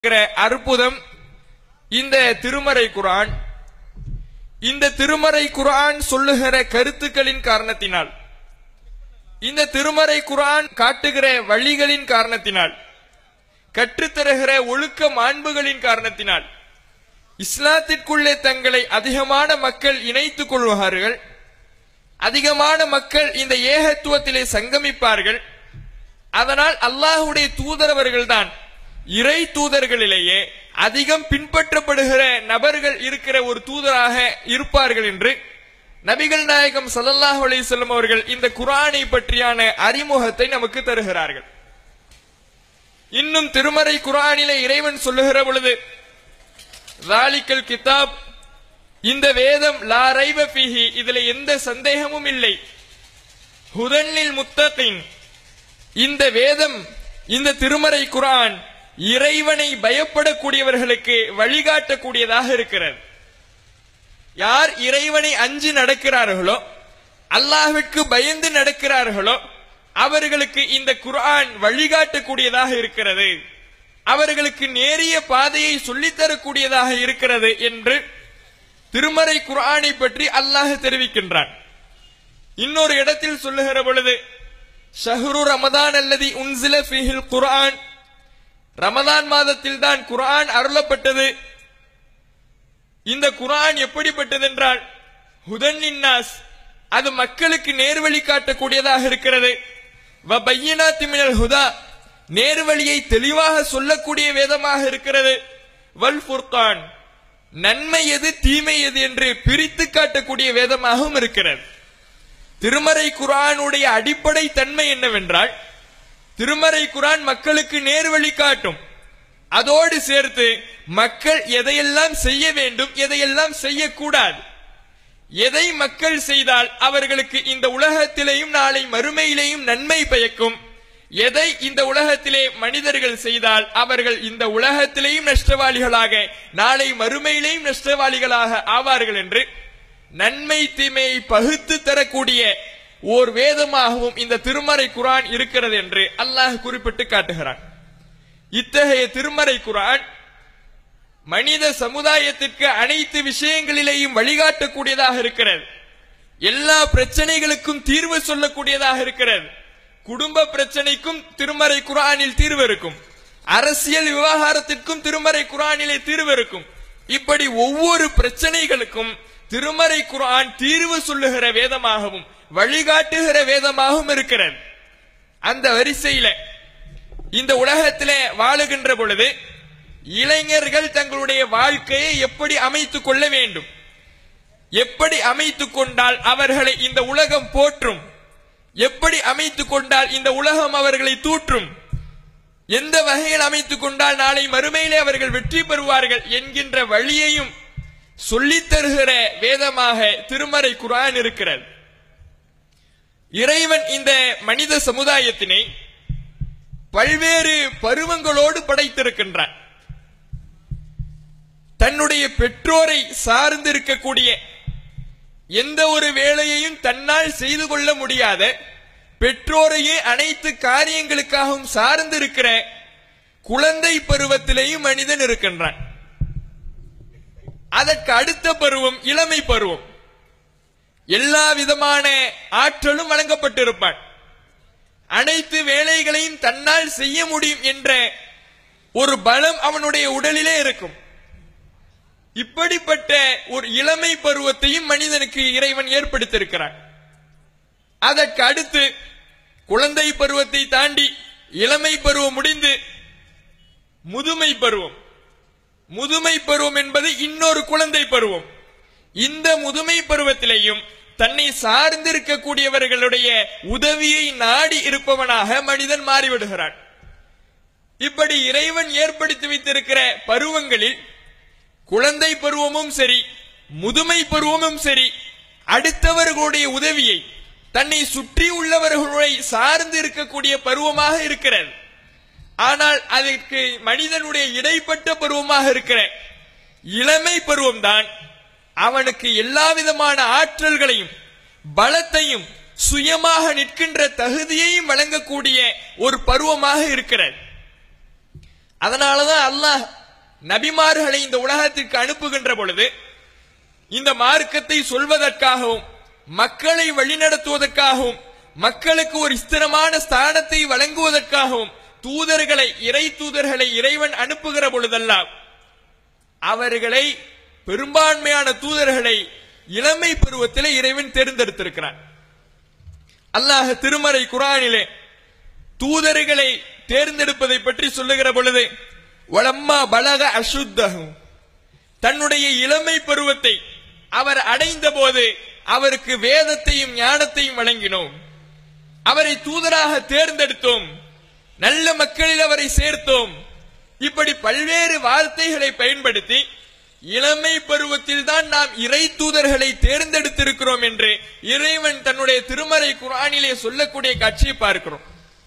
இருக்கிற அற்புதம் இந்த திருமறை குர்ஆன் இந்த திருமறை குர்ஆன் சொல்லுகிற கருத்துக்களின் காரணத்தினால் இந்த திருமறை குர்ஆன் காட்டுகிற வழிகளின் காரணத்தினால் கற்றுத்தருகிற ஒழுக்க மாண்புகளின் காரணத்தினால் இஸ்லாத்திற்குள்ளே தங்களை அதிகமான மக்கள் இணைத்துக் கொள்வார்கள் அதிகமான மக்கள் இந்த ஏகத்துவத்திலே சங்கமிப்பார்கள் அதனால் அல்லாஹுடைய தூதரவர்கள்தான் இறை தூதர்களிலேயே அதிகம் பின்பற்றப்படுகிற நபர்கள் இருக்கிற ஒரு தூதராக இருப்பார்கள் என்று நபிகள் நாயகம் ஸல்லல்லாஹு அலைஹி வஸல்லம் அவர்கள் இந்த குர்ஆனை பற்றியான அறிமுகத்தை நமக்கு தருகிறார்கள் இன்னும் திருமறை குர்ஆனிலே இறைவன் சொல்லுகிற பொழுது ராலிக்கல் கிதாப் இந்த வேதம் லா ரைப ஃபீஹி இதுல எந்த சந்தேகமும் இல்லை ஹுதன்லில் முத்தகின் இந்த வேதம் இந்த திருமறை குர்ஆன் இறைவனை பயப்படக்கூடியவர்களுக்கு வழிகாட்டக்கூடியதாக இருக்கிறது யார் இறைவனை அஞ்சு நடக்கிறார்களோ அல்லாஹ்விற்கு பயந்து நடக்கிறார்களோ அவர்களுக்கு இந்த குர்ஆன் வழிகாட்டக்கூடியதாக இருக்கிறது அவர்களுக்கு நேரிய பாதையை சொல்லித்தரக்கூடியதாக இருக்கிறது என்று திருமறை குர்ஆனை பற்றி அல்லாஹ் தெரிவிக்கின்றான் இன்னொரு இடத்தில் சொல்லுகிற பொழுது ஷஹ்ரு ரமதான் அல்லது உன்சில ஃபிஹில் குர்ஆன் ரமதான் மாதத்தில் தான் குர்ஆன் அருளப்பட்டது இந்த குர்ஆன் எப்படிப்பட்டது என்றால் ஹுதன் இன்னாஸ் அது மக்களுக்கு நேர்வழி காட்டக்கூடியதாக இருக்கிறது வ பையினாத்தி மினல் ஹுதா நேர்வழியை தெளிவாக சொல்லக்கூடிய வேதமாக இருக்கிறது வல் ஃபுர்கான் நன்மை எது தீமை எது என்று பிரித்து காட்டக்கூடிய வேதமாகவும் இருக்கிறது திருமறை குரானுடைய அடிப்படை தன்மை என்னவென்றால் திருமறை குரான் மக்களுக்கு நேர்வழி காட்டும் அதோடு சேர்த்து மக்கள் எதையெல்லாம் செய்ய வேண்டும் எதையெல்லாம் செய்யக்கூடாது எதை மக்கள் செய்தால் அவர்களுக்கு இந்த உலகத்திலேயும் நாளை மறுமையிலேயும் நன்மை பயக்கும் எதை இந்த உலகத்திலே மனிதர்கள் செய்தால் அவர்கள் இந்த உலகத்திலேயும் நஷ்டவாளிகளாக நாளை மறுமையிலேயும் நஷ்டவாளிகளாக ஆவார்கள் என்று நன்மை தீமையை பகுத்து தரக்கூடிய ஓர் வேதமாகவும் இந்த திருமறை குரான் இருக்கிறது என்று அல்லாஹ் குறிப்பிட்டு காட்டுகிறான் இத்தகைய திருமறை குரான் மனித சமுதாயத்திற்கு அனைத்து விஷயங்களிலேயும் வழிகாட்டக்கூடியதாக இருக்கிறது எல்லா பிரச்சனைகளுக்கும் தீர்வு சொல்லக்கூடியதாக இருக்கிறது குடும்ப பிரச்சனைக்கும் திருமறை குரானில் தீர்வு இருக்கும் அரசியல் விவகாரத்திற்கும் திருமறை குரானிலே தீர்வு இருக்கும் இப்படி ஒவ்வொரு பிரச்சனைகளுக்கும் திருமறை குரான் தீர்வு சொல்லுகிற வேதமாகவும் வழிகாட்டுகிற வேதமாகவும் இருக்கிறது அந்த வரிசையில இந்த உலகத்திலே வாழுகின்ற பொழுது இளைஞர்கள் தங்களுடைய வாழ்க்கையை எப்படி அமைத்துக் கொள்ள வேண்டும் எப்படி அமைத்துக் கொண்டால் அவர்களை இந்த உலகம் போற்றும் எப்படி அமைத்துக் கொண்டால் இந்த உலகம் அவர்களை தூற்றும் எந்த வகையில் அமைத்துக் கொண்டால் நாளை மறுமையிலே அவர்கள் வெற்றி பெறுவார்கள் என்கின்ற வழியையும் சொல்லித் தருகிற வேதமாக திருமறை குரான் இருக்கிறது இறைவன் இந்த மனித சமுதாயத்தினை பல்வேறு பருவங்களோடு படைத்திருக்கின்றான் தன்னுடைய பெற்றோரை சார்ந்து இருக்கக்கூடிய எந்த ஒரு வேலையையும் தன்னால் செய்து கொள்ள முடியாத பெற்றோரையே அனைத்து காரியங்களுக்காகவும் சார்ந்து இருக்கிற குழந்தை பருவத்திலேயும் மனிதன் இருக்கின்றான் அதற்கு அடுத்த பருவம் இளமை பருவம் எல்லா விதமான ஆற்றலும் வழங்கப்பட்டிருப்பான் அனைத்து வேலைகளையும் தன்னால் செய்ய முடியும் என்ற ஒரு பலம் அவனுடைய உடலிலே இருக்கும் இப்படிப்பட்ட ஒரு இளமை பருவத்தையும் மனிதனுக்கு இறைவன் ஏற்படுத்தியிருக்கிறான் அதற்கு அடுத்து குழந்தை பருவத்தை தாண்டி இளமை பருவம் முடிந்து முதுமை பருவம் முதுமை பருவம் என்பது இன்னொரு குழந்தை பருவம் இந்த முதுமை பருவத்திலேயும் தன்னை சார்ந்திருக்கக்கூடியவர்களுடைய உதவியை நாடி இருப்பவனாக மனிதன் மாறிவிடுகிறான் இப்படி இறைவன் ஏற்படுத்தி வைத்திருக்கிற பருவங்களில் குழந்தை பருவமும் சரி முதுமை பருவமும் சரி அடுத்தவர்களுடைய உதவியை தன்னை சுற்றி உள்ளவர்களை சார்ந்து இருக்கக்கூடிய பருவமாக இருக்கிறது ஆனால் அதற்கு மனிதனுடைய இடைப்பட்ட பருவமாக இருக்கிற இளமை பருவம்தான் அவனுக்கு எல்லா விதமான ஆற்றல்களையும் பலத்தையும் சுயமாக நிற்கின்ற தகுதியையும் வழங்கக்கூடிய ஒரு பருவமாக இருக்கிறது அதனாலதான் அல்லாஹ் நபிமார்களை இந்த உலகத்திற்கு அனுப்புகின்ற பொழுது இந்த மார்க்கத்தை சொல்வதற்காகவும் மக்களை வழிநடத்துவதற்காகவும் மக்களுக்கு ஒரு ஸ்திரமான ஸ்தானத்தை வழங்குவதற்காகவும் தூதர்களை இறை தூதர்களை இறைவன் அனுப்புகிற பொழுதெல்லாம் அவர்களை பெரும்பான்மையான தூதர்களை இளமை பருவத்திலே இறைவன் தேர்ந்தெடுத்திருக்கிறான் அல்லாஹ் திருமறை குரானிலே தூதர்களை தேர்ந்தெடுப்பதை பற்றி சொல்லுகிற பொழுது வளம்மா பலக அசுத்தகும் தன்னுடைய இளமை பருவத்தை அவர் அடைந்த போது அவருக்கு வேதத்தையும் ஞானத்தையும் வழங்கினோம் அவரை தூதராக தேர்ந்தெடுத்தோம் நல்ல மக்களில் அவரை சேர்த்தோம் இப்படி பல்வேறு வார்த்தைகளை பயன்படுத்தி இளமை பருவத்தில் தான் நாம் இறை தூதர்களை தேர்ந்தெடுத்திருக்கிறோம் என்று இறைவன் தன்னுடைய திருமறை குரானிலே சொல்லக்கூடிய காட்சியை பார்க்கிறோம்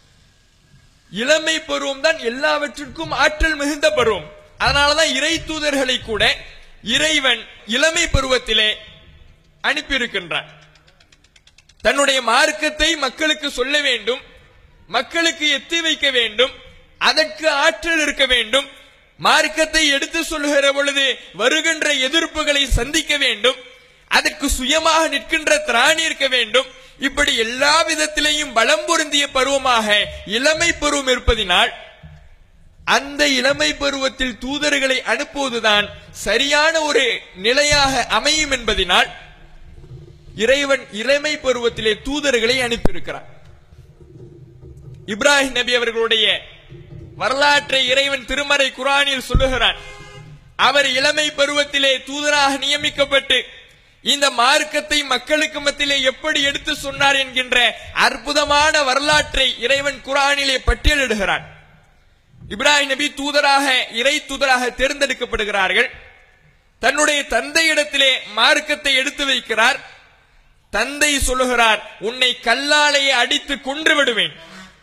இளமை பருவம் தான் எல்லாவற்றிற்கும் ஆற்றல் மிகுந்த பருவம் அதனாலதான் இறை தூதர்களை கூட இறைவன் இளமை பருவத்திலே அனுப்பியிருக்கின்றான் தன்னுடைய மார்க்கத்தை மக்களுக்கு சொல்ல வேண்டும் மக்களுக்கு எத்தி வைக்க வேண்டும் அதற்கு ஆற்றல் இருக்க வேண்டும் மார்க்கத்தை எடுத்து சொல்லுகிற பொழுது வருகின்ற எதிர்ப்புகளை சந்திக்க வேண்டும் அதற்கு சுயமாக நிற்கின்ற திராணி இருக்க வேண்டும் இப்படி எல்லா விதத்திலேயும் பலம் பொருந்திய பருவமாக இளமை பருவம் இருப்பதினால் அந்த இளமை பருவத்தில் தூதர்களை அனுப்புவதுதான் சரியான ஒரு நிலையாக அமையும் என்பதினால் இறைவன் இளமை பருவத்திலே தூதர்களை அனுப்பியிருக்கிறார் இப்ராஹிம் நபி அவர்களுடைய வரலாற்றை இறைவன் திருமறை குரானில் சொல்லுகிறான் அவர் இளமை பருவத்திலே தூதராக நியமிக்கப்பட்டு இந்த மார்க்கத்தை மக்களுக்கு மத்தியிலே எப்படி எடுத்து சொன்னார் என்கின்ற அற்புதமான வரலாற்றை இறைவன் குரானிலே பட்டியலிடுகிறான் இப்ராஹிம் நபி தூதராக இறை தூதராக தேர்ந்தெடுக்கப்படுகிறார்கள் தன்னுடைய தந்தையிடத்திலே மார்க்கத்தை எடுத்து வைக்கிறார் தந்தை சொல்லுகிறார் உன்னை கல்லாலேயே அடித்து கொன்று விடுவேன்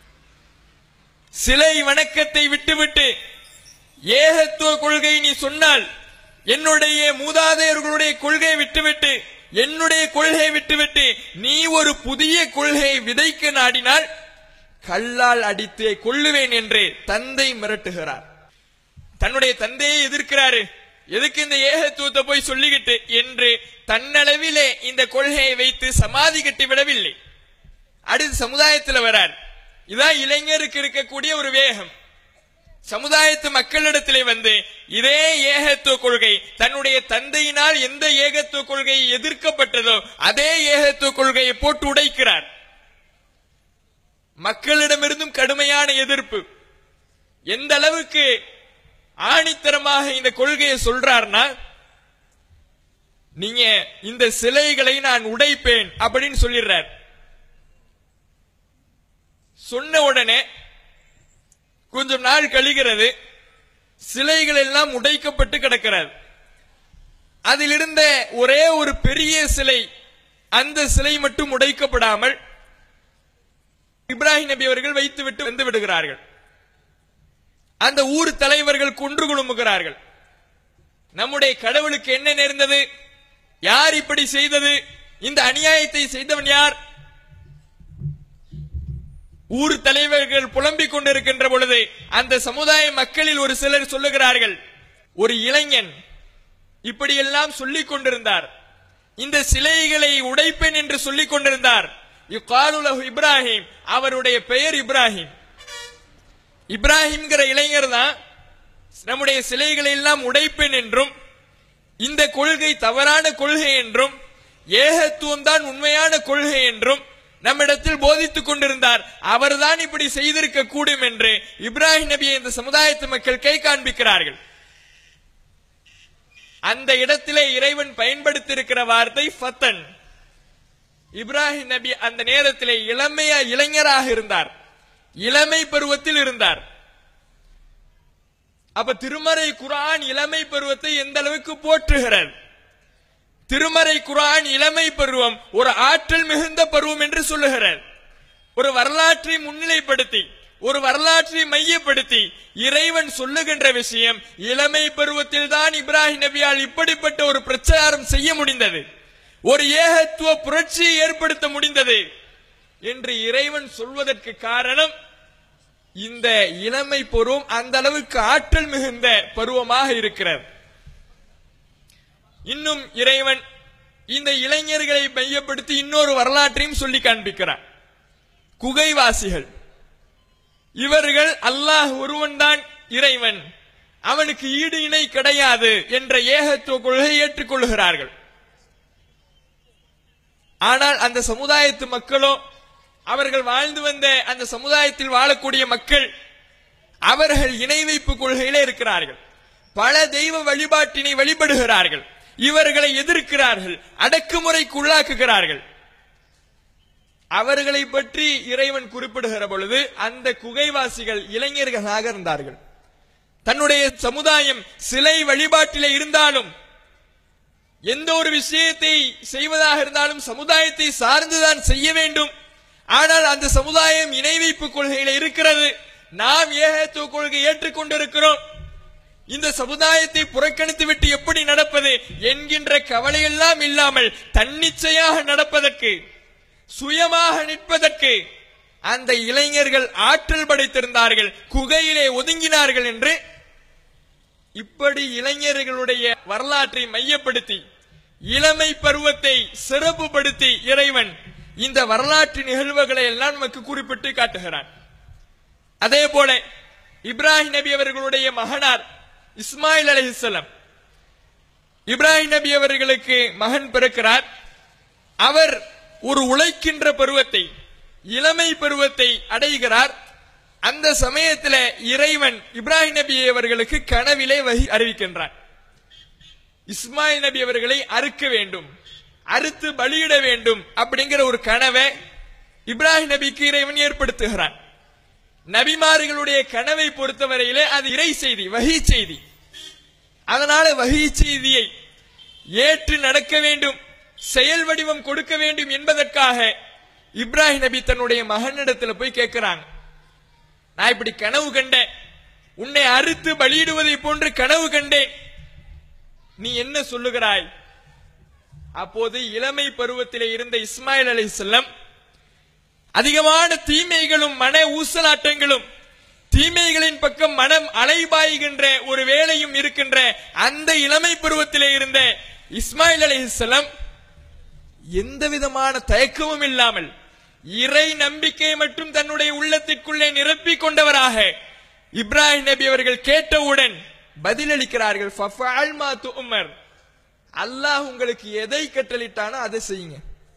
சிலை வணக்கத்தை விட்டுவிட்டு ஏகத்துவ கொள்கை நீ சொன்னால் என்னுடைய மூதாதையர்களுடைய கொள்கையை விட்டுவிட்டு என்னுடைய கொள்கையை விட்டுவிட்டு நீ ஒரு புதிய கொள்கையை விதைக்க நாடினால் கல்லால் அடித்தே கொள்ளுவேன் என்று தந்தை மிரட்டுகிறார் தன்னுடைய தந்தையை எதிர்க்கிறாரு எதுக்கு இந்த ஏகத்துவத்தை போய் சொல்லிக்கிட்டு என்று தன்னளவிலே இந்த கொள்கையை வைத்து சமாதி கட்டி விடவில்லை அடுத்து சமுதாயத்தில் வரார் இதான் இளைஞருக்கு இருக்கக்கூடிய ஒரு வேகம் சமுதாயத்து மக்களிடத்திலே வந்து இதே ஏகத்துவ கொள்கை தன்னுடைய தந்தையினால் எந்த ஏகத்துவ கொள்கை எதிர்க்கப்பட்டதோ அதே ஏகத்துவ கொள்கையை போட்டு உடைக்கிறார் மக்களிடமிருந்தும் கடுமையான எதிர்ப்பு எந்த அளவுக்கு ஆணித்தரமாக இந்த கொள்கையை சொல்றார்னா நீங்க இந்த சிலைகளை நான் உடைப்பேன் அப்படின்னு சொல்லிடுறார் சொன்ன உடனே கொஞ்சம் நாள் கழிகிறது சிலைகள் எல்லாம் உடைக்கப்பட்டு கிடக்கிறது அதில் இருந்த ஒரே ஒரு பெரிய சிலை அந்த சிலை மட்டும் உடைக்கப்படாமல் இப்ராஹிம் நபி அவர்கள் வைத்துவிட்டு வந்து விடுகிறார்கள் அந்த ஊர் தலைவர்கள் கொன்று குழுமுகிறார்கள் நம்முடைய கடவுளுக்கு என்ன நேர்ந்தது யார் இப்படி செய்தது இந்த அநியாயத்தை செய்தவன் யார் ஊர் தலைவர்கள் புலம்பிக் கொண்டிருக்கின்ற பொழுது அந்த சமுதாய மக்களில் ஒரு சிலர் சொல்லுகிறார்கள் ஒரு இளைஞன் இப்படியெல்லாம் சொல்லிக் கொண்டிருந்தார் இந்த சிலைகளை உடைப்பேன் என்று சொல்லிக் கொண்டிருந்தார் இக்காலுலகு இப்ராஹிம் அவருடைய பெயர் இப்ராஹிம் இப்ராஹிம்ங்கிற இளைஞர் தான் நம்முடைய சிலைகளை எல்லாம் உடைப்பேன் என்றும் இந்த கொள்கை தவறான கொள்கை என்றும் ஏகத்துவம் தான் உண்மையான கொள்கை என்றும் நம்மிடத்தில் போதித்துக் கொண்டிருந்தார் அவர்தான் இப்படி செய்திருக்க கூடும் என்று இப்ராஹிம் நபியை இந்த சமுதாயத்து மக்கள் கை காண்பிக்கிறார்கள் அந்த இடத்திலே இறைவன் பயன்படுத்தியிருக்கிற வார்த்தை ஃபத்தன் இப்ராஹிம் நபி அந்த நேரத்திலே இளமையா இளைஞராக இருந்தார் இளமை பருவத்தில் இருந்தார் அப்ப திருமறை குரான் இளமை பருவத்தை எந்த அளவுக்கு போற்றுகிறது திருமறை குரான் இளமை பருவம் ஒரு ஆற்றல் மிகுந்த பருவம் என்று சொல்லுகிறார் ஒரு வரலாற்றை முன்னிலைப்படுத்தி ஒரு வரலாற்றை மையப்படுத்தி இறைவன் சொல்லுகின்ற விஷயம் இளமை பருவத்தில் தான் இப்ராஹிம் நபியால் இப்படிப்பட்ட ஒரு பிரச்சாரம் செய்ய முடிந்தது ஒரு ஏகத்துவ புரட்சியை ஏற்படுத்த முடிந்தது என்று இறைவன் சொல்வதற்கு காரணம் இந்த இளமை பருவம் அந்த அளவுக்கு ஆற்றல் மிகுந்த பருவமாக இருக்கிறது இன்னும் இறைவன் இந்த இளைஞர்களை மையப்படுத்தி இன்னொரு வரலாற்றையும் சொல்லி காண்பிக்கிறான் குகைவாசிகள் இவர்கள் அல்லாஹ் ஒருவன்தான் இறைவன் அவனுக்கு ஈடு இணை கிடையாது என்ற ஏகத்துவ கொள்கையை ஏற்றுக்கொள்கிறார்கள் ஆனால் அந்த சமுதாயத்து மக்களோ அவர்கள் வாழ்ந்து வந்த அந்த சமுதாயத்தில் வாழக்கூடிய மக்கள் அவர்கள் இணை வைப்பு கொள்கையில இருக்கிறார்கள் பல தெய்வ வழிபாட்டினை வழிபடுகிறார்கள் இவர்களை எதிர்க்கிறார்கள் அடக்குமுறைக்கு உள்ளாக்குகிறார்கள் அவர்களை பற்றி இறைவன் குறிப்பிடுகிற பொழுது அந்த குகைவாசிகள் இளைஞர்களாக இருந்தார்கள் தன்னுடைய சமுதாயம் சிலை வழிபாட்டிலே இருந்தாலும் எந்த ஒரு விஷயத்தை செய்வதாக இருந்தாலும் சமுதாயத்தை சார்ந்துதான் செய்ய வேண்டும் ஆனால் அந்த சமுதாயம் இணை வைப்பு கொள்கையில இருக்கிறது நாம் ஏகத்துவ கொள்கை ஏற்றுக்கொண்டிருக்கிறோம் இந்த சமுதாயத்தை புறக்கணித்து விட்டு எப்படி நடப்பது என்கின்ற கவலையெல்லாம் இல்லாமல் தன்னிச்சையாக நடப்பதற்கு சுயமாக நிற்பதற்கு அந்த இளைஞர்கள் ஆற்றல் படைத்திருந்தார்கள் குகையிலே ஒதுங்கினார்கள் என்று இப்படி இளைஞர்களுடைய வரலாற்றை மையப்படுத்தி இளமை பருவத்தை சிறப்புப்படுத்தி இறைவன் இந்த வரலாற்று நிகழ்வுகளை எல்லாம் நமக்கு குறிப்பிட்டு காட்டுகிறான் அதே போல இப்ராஹிம் நபி அவர்களுடைய மகனார் இஸ்மாயில் அலைஹிஸ்ஸலாம் இப்ராஹிம் நபி அவர்களுக்கு மகன் பிறக்கிறார் அவர் ஒரு உழைக்கின்ற பருவத்தை இளமை பருவத்தை அடைகிறார் அந்த சமயத்துல இறைவன் இப்ராஹிம் நபி அவர்களுக்கு கனவிலே வகி அறிவிக்கின்றான் இஸ்மாயில் நபி அவர்களை அறுக்க வேண்டும் அறுத்து பலியிட வேண்டும் அப்படிங்கிற ஒரு கனவை இப்ராஹிம் நபிக்கு இறைவன் ஏற்படுத்துகிறான் நபிமார்களுடைய கனவை பொறுத்தவரையிலே அது இறை செய்தி வகி செய்தி அதனால வகி செய்தியை ஏற்று நடக்க வேண்டும் செயல் வடிவம் கொடுக்க வேண்டும் என்பதற்காக இப்ராஹிம் நபி தன்னுடைய மகனிடத்துல போய் கேட்கிறாங்க நான் இப்படி கனவு கண்டேன் உன்னை அறுத்து பலியிடுவதை போன்று கனவு கண்டேன் நீ என்ன சொல்லுகிறாய் அப்போது இளமை பருவத்திலே இருந்த இஸ்மாயில் அலி செல்லம் அதிகமான தீமைகளும் மன ஊசலாட்டங்களும் தீமைகளின் பக்கம் மனம் அலைபாய்கின்ற ஒரு வேலையும் இருக்கின்ற அந்த இளமை பருவத்திலே இருந்த இஸ்மாயில் அலிஹிஸ்லாம் எந்த விதமான தயக்கமும் இல்லாமல் இறை நம்பிக்கை மட்டும் தன்னுடைய உள்ளத்திற்குள்ளே நிரப்பிக் கொண்டவராக இப்ராஹிம் நபி அவர்கள் கேட்டவுடன் பதிலளிக்கிறார்கள் "ஃபஃபஅல் மா துஅமர்." அல்லாஹ் உங்களுக்கு எதை கட்டளிட்டானோ அதை செய்யுங்க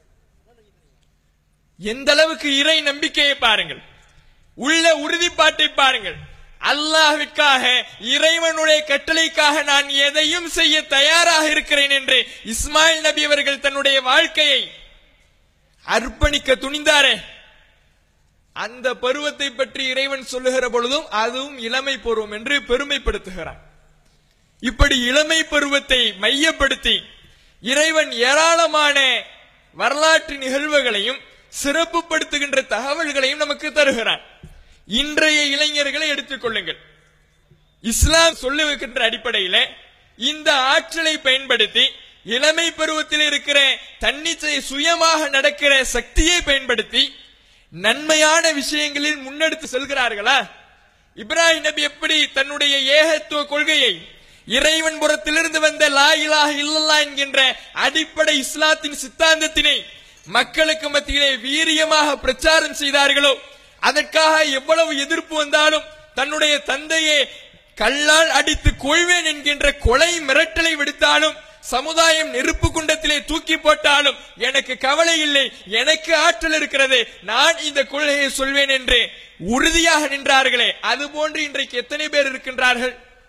எந்த அளவுக்கு இறை நம்பிக்கையை பாருங்கள் உள்ள உறுதிப்பாட்டை பாருங்கள் அல்லாஹ்விற்காக இறைவனுடைய கட்டளைக்காக நான் எதையும் செய்ய தயாராக இருக்கிறேன் என்று இஸ்மாயில் நபி அவர்கள் தன்னுடைய வாழ்க்கையை அர்ப்பணிக்க துணிந்தாரே அந்த பருவத்தை பற்றி இறைவன் சொல்லுகிற பொழுதும் அதுவும் இளமை பருவம் என்று பெருமைப்படுத்துகிறான் இப்படி இளமை பருவத்தை மையப்படுத்தி இறைவன் ஏராளமான வரலாற்று நிகழ்வுகளையும் சிறப்புப்படுத்துகின்ற தகவல்களையும் நமக்கு தருகிறான் இன்றைய இளைஞர்களை எடுத்துக்கொள்ளுங்கள் இஸ்லாம் சொல்லுகின்ற அடிப்படையில இந்த ஆற்றலை பயன்படுத்தி இளமை பருவத்தில் இருக்கிற தன்னிச்சை சுயமாக நடக்கிற சக்தியை பயன்படுத்தி நன்மையான விஷயங்களில் முன்னெடுத்து செல்கிறார்களா இப்ராஹிம் நபி எப்படி தன்னுடைய ஏகத்துவ கொள்கையை இறைவன் புறத்திலிருந்து வந்த லா இலாஹ இல்லல்லா என்கின்ற அடிப்படை இஸ்லாத்தின் சித்தாந்தத்தினை மக்களுக்கு மத்தியிலே வீரியமாக பிரச்சாரம் செய்தார்களோ அதற்காக எவ்வளவு எதிர்ப்பு வந்தாலும் தன்னுடைய தந்தையே கல்லால் அடித்து கொள்வேன் என்கின்ற கொலை மிரட்டலை விடுத்தாலும் சமுதாயம் நெருப்பு குண்டத்திலே தூக்கி போட்டாலும் எனக்கு கவலை இல்லை எனக்கு ஆற்றல் இருக்கிறது நான் இந்த கொள்கையை சொல்வேன் என்று உறுதியாக நின்றார்களே அதுபோன்று இன்றைக்கு எத்தனை பேர் இருக்கின்றார்கள்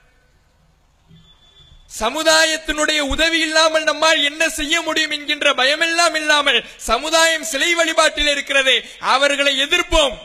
சமுதாயத்தினுடைய உதவி இல்லாமல் நம்மால் என்ன செய்ய முடியும் என்கின்ற பயமெல்லாம் இல்லாமல் சமுதாயம் சிலை வழிபாட்டில் இருக்கிறது அவர்களை எதிர்ப்போம்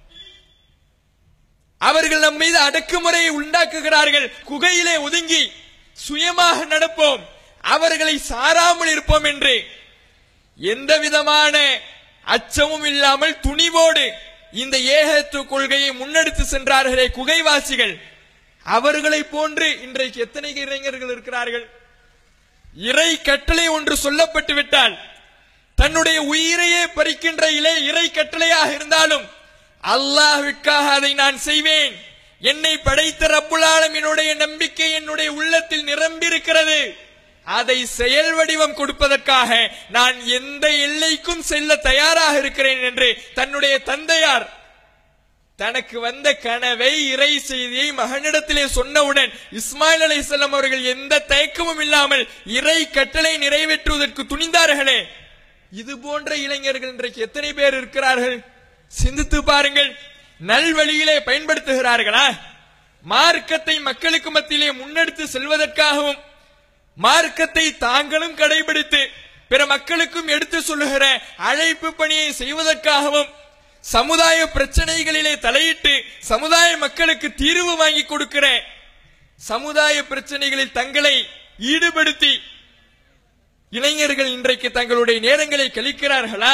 அவர்கள் நம் மீது அடக்குமுறையை உண்டாக்குகிறார்கள் குகையிலே ஒதுங்கி சுயமாக நடப்போம் அவர்களை சாராமல் இருப்போம் என்று எந்த விதமான அச்சமும் இல்லாமல் துணிவோடு இந்த ஏகத்துவ கொள்கையை முன்னெடுத்து சென்றார்களே குகைவாசிகள் அவர்களை போன்று இன்றைக்கு எத்தனை இளைஞர்கள் இருக்கிறார்கள் இறை கட்டளை ஒன்று சொல்லப்பட்டு விட்டால் தன்னுடைய உயிரையே பறிக்கின்ற இலை இறை கட்டளையாக இருந்தாலும் அல்லாஹ்விற்காக அதை நான் செய்வேன் என்னை படைத்த ரப்புல் ஆலமீனுடைய நம்பிக்கை என்னுடைய உள்ளத்தில் நிரம்பியிருக்கிறது அதை செயல் வடிவம் கொடுப்பதற்காக நான் எந்த எல்லைக்கும் செல்ல தயாராக இருக்கிறேன் என்று தன்னுடைய தந்தையார் தனக்கு வந்த கனவை இறை செய்தியை மகனிடத்திலே சொன்னவுடன் இஸ்மாயில் அலைஹிஸ்ஸலாம் அவர்கள் எந்த தயக்கமும் இல்லாமல் இறை கட்டளை நிறைவேற்றுவதற்கு துணிந்தார்களே இது போன்ற இளைஞர்கள் இன்றைக்கு எத்தனை பேர் இருக்கிறார்கள் சிந்தித்து பாருங்கள் நல்வழியிலே பயன்படுத்துகிறார்களா மார்க்கத்தை மக்களுக்கு மத்தியிலே முன்னெடுத்து செல்வதற்காகவும் மார்க்கத்தை தாங்களும் கடைபிடித்து பிற மக்களுக்கும் எடுத்து சொல்லுகிற அழைப்பு பணியை செய்வதற்காகவும் சமுதாய பிரச்சனைகளிலே தலையிட்டு சமுதாய மக்களுக்கு தீர்வு வாங்கி கொடுக்கிற சமுதாய பிரச்சனைகளில் தங்களை ஈடுபடுத்தி இளைஞர்கள் இன்றைக்கு தங்களுடைய நேரங்களை கழிக்கிறார்களா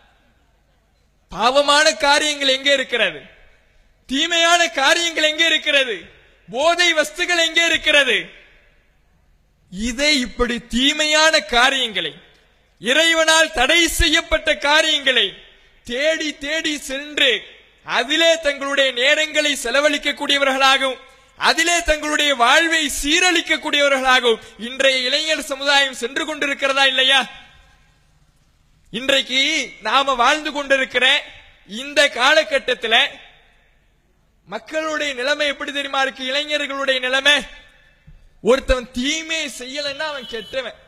பாவமான காரியங்கள் எங்கே இருக்கிறது தீமையான காரியங்கள் எங்கே இருக்கிறது போதை வஸ்துகள் எங்கே இருக்கிறது இதை இப்படி தீமையான காரியங்களை இறைவனால் தடை செய்யப்பட்ட காரியங்களை தேடி தேடி சென்று அதிலே தங்களுடைய நேரங்களை செலவழிக்கக்கூடியவர்களாகவும் அதிலே தங்களுடைய வாழ்வை சீரழிக்கக்கூடியவர்களாகவும் இன்றைய இளைஞர் சமுதாயம் சென்று கொண்டிருக்கிறதா இல்லையா இன்றைக்கு நாம வாழ்ந்து கொண்டிருக்கிற இந்த காலகட்டத்தில் மக்களுடைய நிலைமை எப்படி தெரியுமா இருக்கு இளைஞர்களுடைய நிலைமை ஒருத்தவன் தீமையை செய்யலைன்னா அவன் கெட்டவன்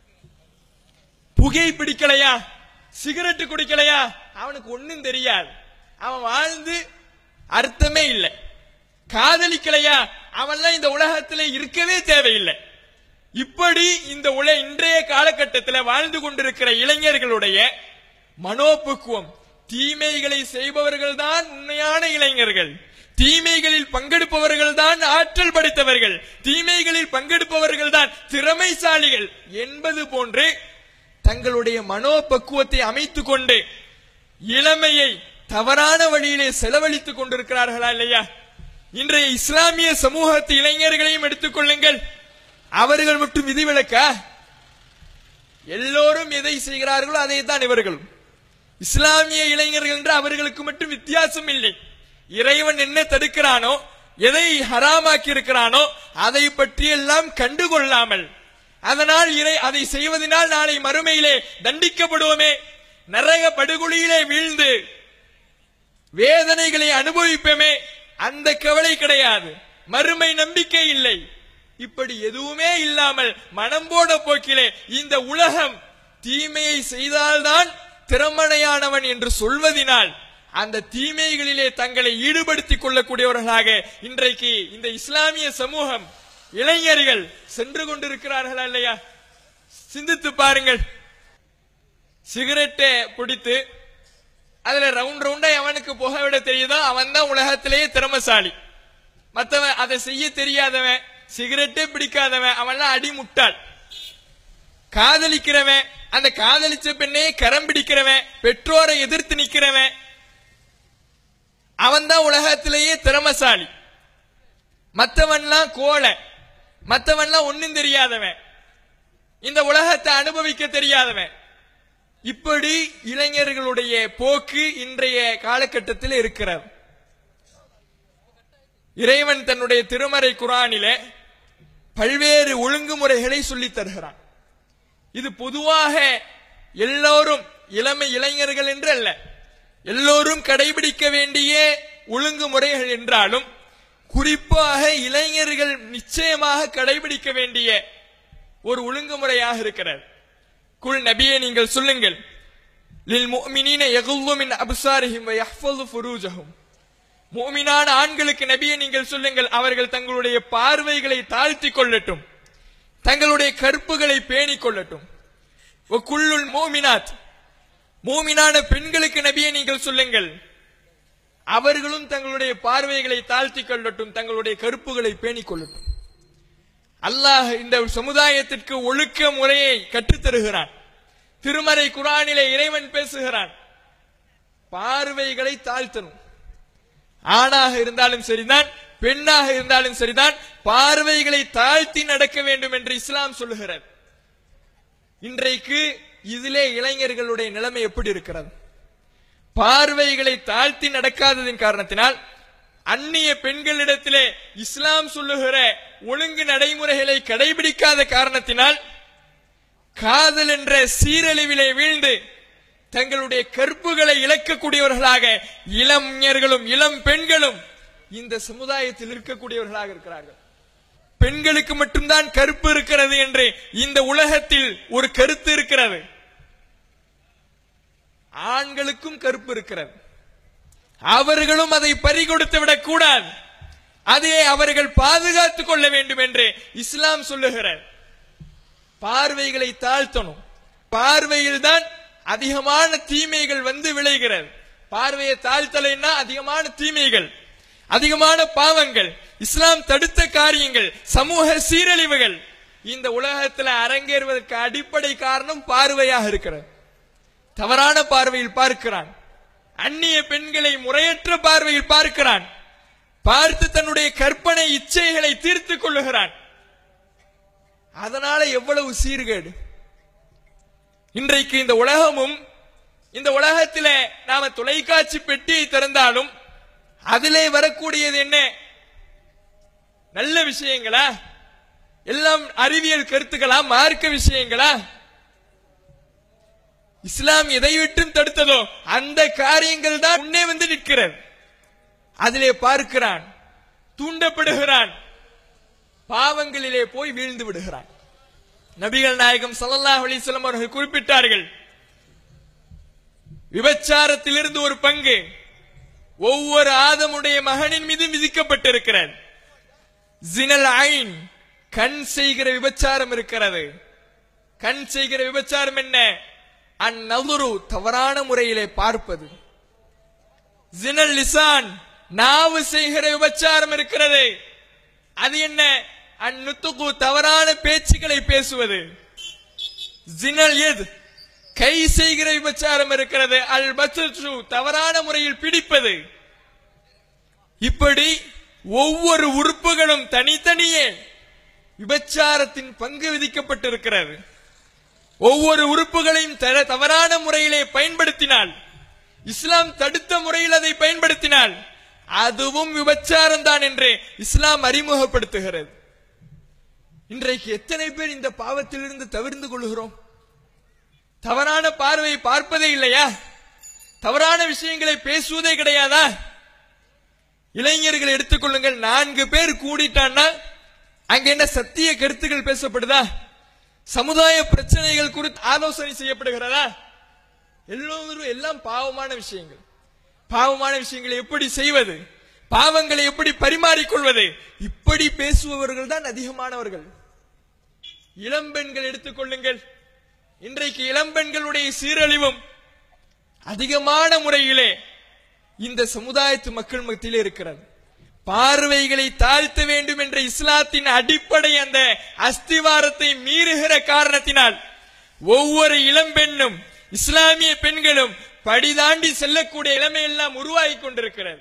புகை பிடிக்கலையா சிகரெட் குடிக்கலையா அவனுக்கு ஒண்ணும் தெரியாது அவன் வாழ்ந்து அர்த்தமே இல்லை காதலிக்கலையா அவன்லாம் இந்த உலகத்துல இருக்கவே தேவையில்லை இப்படி இந்த உல இன்றைய காலகட்டத்தில் வாழ்ந்து கொண்டிருக்கிற இளைஞர்களுடைய மனோபக்குவம் தீமைகளை செய்பவர்கள் தான் உண்மையான இளைஞர்கள் தீமைகளில் பங்கெடுப்பவர்கள் தான் ஆற்றல் படைத்தவர்கள் தீமைகளில் பங்கெடுப்பவர்கள் தான் திறமைசாலிகள் என்பது போன்று தங்களுடைய மனோபக்குவத்தை அமைத்துக் கொண்டு இளமையை தவறான வழியிலே செலவழித்துக் கொண்டிருக்கிறார்களா இல்லையா இன்றைய இஸ்லாமிய சமூகத்து இளைஞர்களையும் எடுத்துக் கொள்ளுங்கள் அவர்கள் மட்டும் விதிவிலக்கா எல்லோரும் எதை செய்கிறார்களோ அதை தான் இவர்களும் இஸ்லாமிய இளைஞர்கள் என்று அவர்களுக்கு மட்டும் வித்தியாசம் இல்லை இறைவன் என்ன தடுக்கிறானோ எதை ஹராமாக்கி இருக்கிறானோ அதை பற்றி எல்லாம் கண்டுகொள்ளாமல் அதனால் இறை அதை செய்வதனால் நாளை மறுமையிலே தண்டிக்கப்படுவோமே நரக படுகொலியிலே வீழ்ந்து வேதனைகளை அனுபவிப்போமே அந்த கவலை கிடையாது மறுமை நம்பிக்கை இல்லை இப்படி எதுவுமே இல்லாமல் மனம் போன போக்கிலே இந்த உலகம் தீமையை செய்தால்தான் திறமனையானவன் என்று சொல்வதினால் அந்த தீமைகளிலே தங்களை ஈடுபடுத்திக் கொள்ளக்கூடியவர்களாக இன்றைக்கு இந்த இஸ்லாமிய சமூகம் இளைஞர்கள் சென்று கொண்டிருக்கிறார்களா இல்லையா சிந்தித்து பாருங்கள் சிகரெட்டை பிடித்து அதுல ரவுண்ட் ரவுண்டா எவனுக்கு புகை விட தெரியுதோ அவன் தான் உலகத்திலேயே திறமசாலி மத்தவன் அதை செய்ய தெரியாதவன் சிகரெட்டே பிடிக்காதவன் அவன்லாம் அடி முட்டாள் காதலிக்கிறவன் அந்த காதலிச்ச பெண்ணே கரம் பிடிக்கிறவன் பெற்றோரை எதிர்த்து நிக்கிறவன் அவன் தான் உலகத்திலேயே திறமசாலி மத்தவன்லாம் கோலை மத்தவன்லாம் ஒண்ணும் தெரியாதவன் இந்த உலகத்தை அனுபவிக்க தெரியாதவன் இப்படி இளைஞர்களுடைய போக்கு இன்றைய காலகட்டத்தில் இருக்கிறது இறைவன் தன்னுடைய திருமறை குரானிலே பல்வேறு ஒழுங்குமுறைகளை சொல்லித் தருகிறான் இது பொதுவாக எல்லோரும் இளமை இளைஞர்கள் என்று அல்ல எல்லோரும் கடைபிடிக்க வேண்டிய ஒழுங்குமுறைகள் என்றாலும் குறிப்பாக இளைஞர்கள் நிச்சயமாக கடைபிடிக்க வேண்டிய ஒரு ஒழுங்குமுறையாக இருக்கிறது குல் நபியே நீங்கள் சொல்லுங்கள் லில் முஃமினீன யகுல்லு மின் அப்சாரிஹிம் வ யஹ்ஃபது ஃபுரூஜஹும் முஃமினான ஆண்களுக்கு நபியே நீங்கள் சொல்லுங்கள் அவர்கள் தங்களுடைய பார்வைகளை தாழ்த்திக் கொள்ளட்டும் தங்களுடைய கற்புகளை பேணிக் கொள்ளட்டும் வ குல்லுல் மூமினாத் மூமினான பெண்களுக்கு நபியே நீங்கள் சொல்லுங்கள் அவர்களும் தங்களுடைய பார்வைகளை தாழ்த்திக் கொள்ளட்டும் தங்களுடைய கருப்புகளை பேணிக் கொள்ளட்டும் அல்லாஹ் இந்த சமுதாயத்திற்கு ஒழுக்க முறையை கற்றுத்தருகிறான் திருமறை குரானிலே இறைவன் பேசுகிறான் பார்வைகளை தாழ்த்தணும் ஆணாக இருந்தாலும் சரிதான் பெண்ணாக இருந்தாலும் சரிதான் பார்வைகளை தாழ்த்தி நடக்க வேண்டும் என்று இஸ்லாம் சொல்லுகிறது இன்றைக்கு இதிலே இளைஞர்களுடைய நிலைமை எப்படி இருக்கிறது பார்வைகளை தாழ்த்தி நடக்காததின் காரணத்தினால் அந்நிய பெண்களிடத்திலே இஸ்லாம் சொல்லுகிற ஒழுங்கு நடைமுறைகளை கடைபிடிக்காத காரணத்தினால் காதல் என்ற சீரழிவிலே வீழ்ந்து தங்களுடைய கற்புகளை இழக்கக்கூடியவர்களாக இளஞர்களும் இளம் பெண்களும் இந்த சமுதாயத்தில் இருக்கக்கூடியவர்களாக இருக்கிறார்கள் பெண்களுக்கு மட்டும்தான் கருப்பு இருக்கிறது என்று இந்த உலகத்தில் ஒரு கருத்து இருக்கிறது ஆண்களுக்கும் கருப்பு இருக்கிறது அவர்களும் அதை பறிகொடுத்து விடக் கூடாது அதை அவர்கள் பாதுகாத்துக் கொள்ள வேண்டும் என்று இஸ்லாம் சொல்லுகிறார் பார்வைகளை தாழ்த்தணும் பார்வையில் தான் அதிகமான தீமைகள் வந்து விளைகிறது பார்வையை தாழ்த்தலைன்னா அதிகமான தீமைகள் அதிகமான பாவங்கள் இஸ்லாம் தடுத்த காரியங்கள் சமூக சீரழிவுகள் இந்த உலகத்தில் அரங்கேறுவதற்கு அடிப்படை காரணம் பார்வையாக இருக்கிறது தவறான பார்வையில் பார்க்கிறான் அந்நிய பெண்களை முறையற்ற பார்வையில் பார்க்கிறான் பார்த்து தன்னுடைய கற்பனை இச்சைகளை தீர்த்துக் கொள்ளுகிறான் அதனால எவ்வளவு சீர்கேடு இன்றைக்கு இந்த உலகமும் இந்த உலகத்தில நாம தொலைக்காட்சி பெட்டியை திறந்தாலும் அதிலே வரக்கூடியது என்ன நல்ல விஷயங்களா எல்லாம் அறிவியல் கருத்துக்களா மார்க்க விஷயங்களா இஸ்லாம் எதை விட்டும் தடுத்ததோ அந்த காரியங்கள் தான் முன்னே வந்து நிற்கிறது அதிலே பார்க்கிறான் தூண்டப்படுகிறான் பாவங்களிலே போய் வீழ்ந்து விடுகிறான் நபிகள் நாயகம் ஸல்லல்லாஹு அலைஹி வஸல்லம் அவர்கள் குறிப்பிட்டார்கள் விபச்சாரத்திலிருந்து ஒரு பங்கு ஒவ்வொரு ஆதமுடைய மகனின் மீது விதிக்கப்பட்டிருக்கிறது ஜினல் ஐன் கண் செய்கிற விபச்சாரம் இருக்கிறது கண் செய்கிற விபச்சாரம் என்ன அந்நதுரு தவறான முறையிலே பார்ப்பது ஜினல் லிசான் நாவு செய்கிற விபச்சாரம் இருக்கிறது அது என்ன அந்நுத்துக்கு தவறான பேச்சுக்களை பேசுவது ஜினல் எது கை செய்கிற விபச்சாரம் இருக்கிறது அல் பத்து தவறான முறையில் பிடிப்பது இப்படி ஒவ்வொரு உறுப்புகளும் தனித்தனியே விபச்சாரத்தின் பங்கு விதிக்கப்பட்டிருக்கிறது ஒவ்வொரு உறுப்புகளையும் தர- தவறான முறையிலே பயன்படுத்தினால் இஸ்லாம் தடுத்த முறையில் அதை பயன்படுத்தினால் அதுவும் விபச்சாரம் தான் என்று இஸ்லாம் அறிமுகப்படுத்துகிறது இன்றைக்கு எத்தனை பேர் இந்த பாவத்திலிருந்து தவிர்ந்து கொள்கிறோம் தவறான பார்வையை பார்ப்பதே இல்லையா தவறான விஷயங்களை பேசுவதே கிடையாதா இளைஞர்கள் எடுத்துக்கொள்ளுங்கள் நான்கு பேர் கூடிட்டான்னா அங்க என்ன சத்திய கருத்துக்கள் பேசப்படுதா சமுதாய பிரச்சனைகள் குறித்து ஆலோசனை செய்யப்படுகிறதா எல்லோரும் எல்லாம் பாவமான விஷயங்கள் பாவமான விஷயங்களை எப்படி செய்வது பாவங்களை எப்படி பரிமாறிக்கொள்வது இப்படி பேசுபவர்கள் தான் அதிகமானவர்கள் இளம்பெண்கள் எடுத்துக்கொள்ளுங்கள் இன்றைக்கு இளம்பெண்களுடைய சீரழிவும் அதிகமான முறையிலே இந்த சமுதாயத்து மக்கள் மத்தியிலே இருக்கிறது பார்வைகளை தாழ்த்த வேண்டும் என்ற இஸ்லாத்தின் அடிப்படை அந்த அஸ்திவாரத்தை மீறுகிற காரணத்தினால் ஒவ்வொரு இளம்பெண்ணும் இஸ்லாமிய பெண்களும் படிதாண்டி செல்லக்கூடிய இளமை எல்லாம் உருவாகி கொண்டிருக்கிறது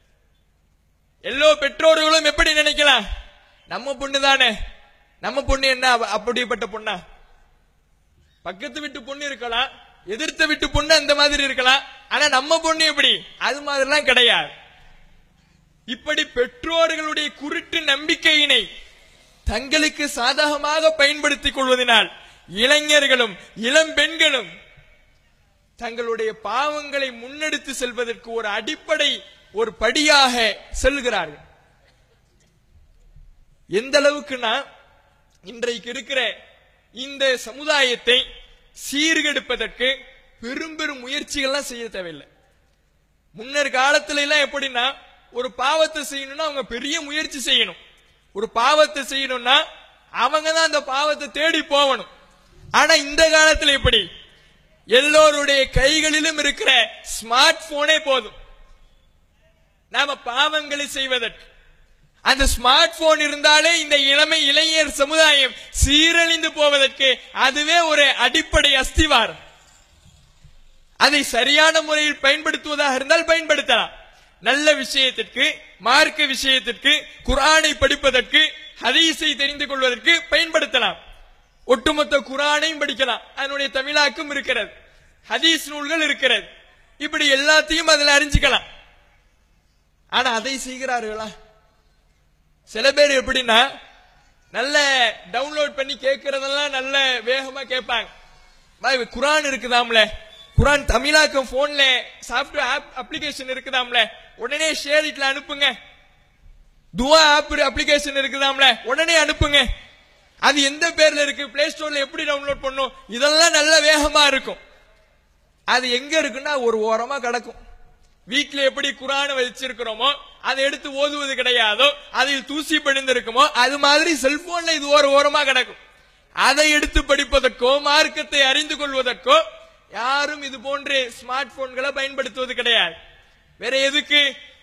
எல்லோ பெற்றோர்களும் எப்படி நினைக்கலாம் நம்ம பொண்ணு தானே நம்ம பொண்ணு என்ன அவ- அப்படிப்பட்ட பொண்ணா பக்கத்து வீட்டு பொண்ணு இருக்கலாம் எதிர்த்த வீட்டு பொண்ணு அந்த மாதிரி இருக்கலாம் ஆனா நம்ம பொண்ணு எப்படி அது மாதிரிலாம் கிடையாது இப்படி பெற்றோர்களுடைய குருட்டு நம்பிக்கையினை தங்களுக்கு சாதகமாக பயன்படுத்திக் கொள்வதனால் இளைஞர்களும் இளம் பெண்களும் தங்களுடைய பாவங்களை முன்னெடுத்து செல்வதற்கு ஒரு அடிப்படை ஒரு படியாக செல்கிறார்கள் எந்த அளவுக்குன்னா இன்றைக்கு இருக்கிற இந்த சமுதாயத்தை சீர்கெடுப்பதற்கு பெரும் பெரும் முயற்சிகள்லாம் செய்ய தேவையில்லை முன்னர் காலத்துல எல்லாம் எப்படின்னா ஒரு பாவத்தை செய்யணும்னா அவங்க பெரிய முயற்சி செய்யணும் ஒரு பாவத்தை செய்யணும்னா அவங்க தான் அந்த பாவத்தை தேடி போகணும் ஆனா இந்த காலத்துல எப்படி எல்லோருடைய கைகளிலும் இருக்கிற ஸ்மார்ட் போனே போதும் நாம பாவங்களை செய்வதற்கு அந்த ஸ்மார்ட் போன் இருந்தாலே இந்த இளமை இளைஞர் சமுதாயம் சீரழிந்து போவதற்கு அதுவே ஒரு அடிப்படை அஸ்திவாரம் அதை சரியான முறையில் பயன்படுத்துவதாக இருந்தால் பயன்படுத்தலாம் நல்ல விஷயத்திற்கு மார்க்க விஷயத்திற்கு குர்ஆனை படிப்பதற்கு ஹதீஸை தெரிந்து கொள்வதற்கு பயன்படுத்தலாம் ஒட்டுமொத்த குர்ஆனையும் படிக்கலாம் அதனுடைய தமிழாக்கம் இருக்கிறது ஹதீஸ் நூல்கள் இருக்கிறது இப்படி எல்லாத்தையும் அதுல அறிஞ்சுக்கலாம் ஆனா அதை செய்கிறார்களா சில பேர் எப்படின்னா நல்ல டவுன்லோட் பண்ணி கேட்கறதெல்லாம் நல்ல வேகமா கேட்பாங்க பாய், குரான் இருக்குதாம்ல குரான் தமிழாக்கம் போன்ல சாஃப்ட்வேர் ஆப் அப்ளிகேஷன் இருக்குதாம்ல உடனே ஷேர் இட்ல அனுப்புங்க துவா ஆப் அப்ளிகேஷன் இருக்குதாம்ல உடனே அனுப்புங்க அது எந்த பேர்ல இருக்கு பிளே ஸ்டோர்ல எப்படி டவுன்லோட் பண்ணும் இதெல்லாம் நல்ல வேகமா இருக்கும் அது எங்க இருக்குன்னா ஒரு ஓரமா கிடக்கும் வீட்ல எப்படி குரான வச்சிருக்கிறோமோ அதை எடுத்து ஓதுவது கிடையாதோ அதில் தூசி படிந்திருக்குமோ அது மாதிரி செல்போன்ல இது ஒரு ஓரமா கிடக்கும் அதை எடுத்து படிப்பதற்கோ மார்க்கத்தை அறிந்து கொள்வதற்கோ யாரும் இது போன்ற ஸ்மார்ட் போன்களை பயன்படுத்துவது கிடையாது வேற எதுக்கு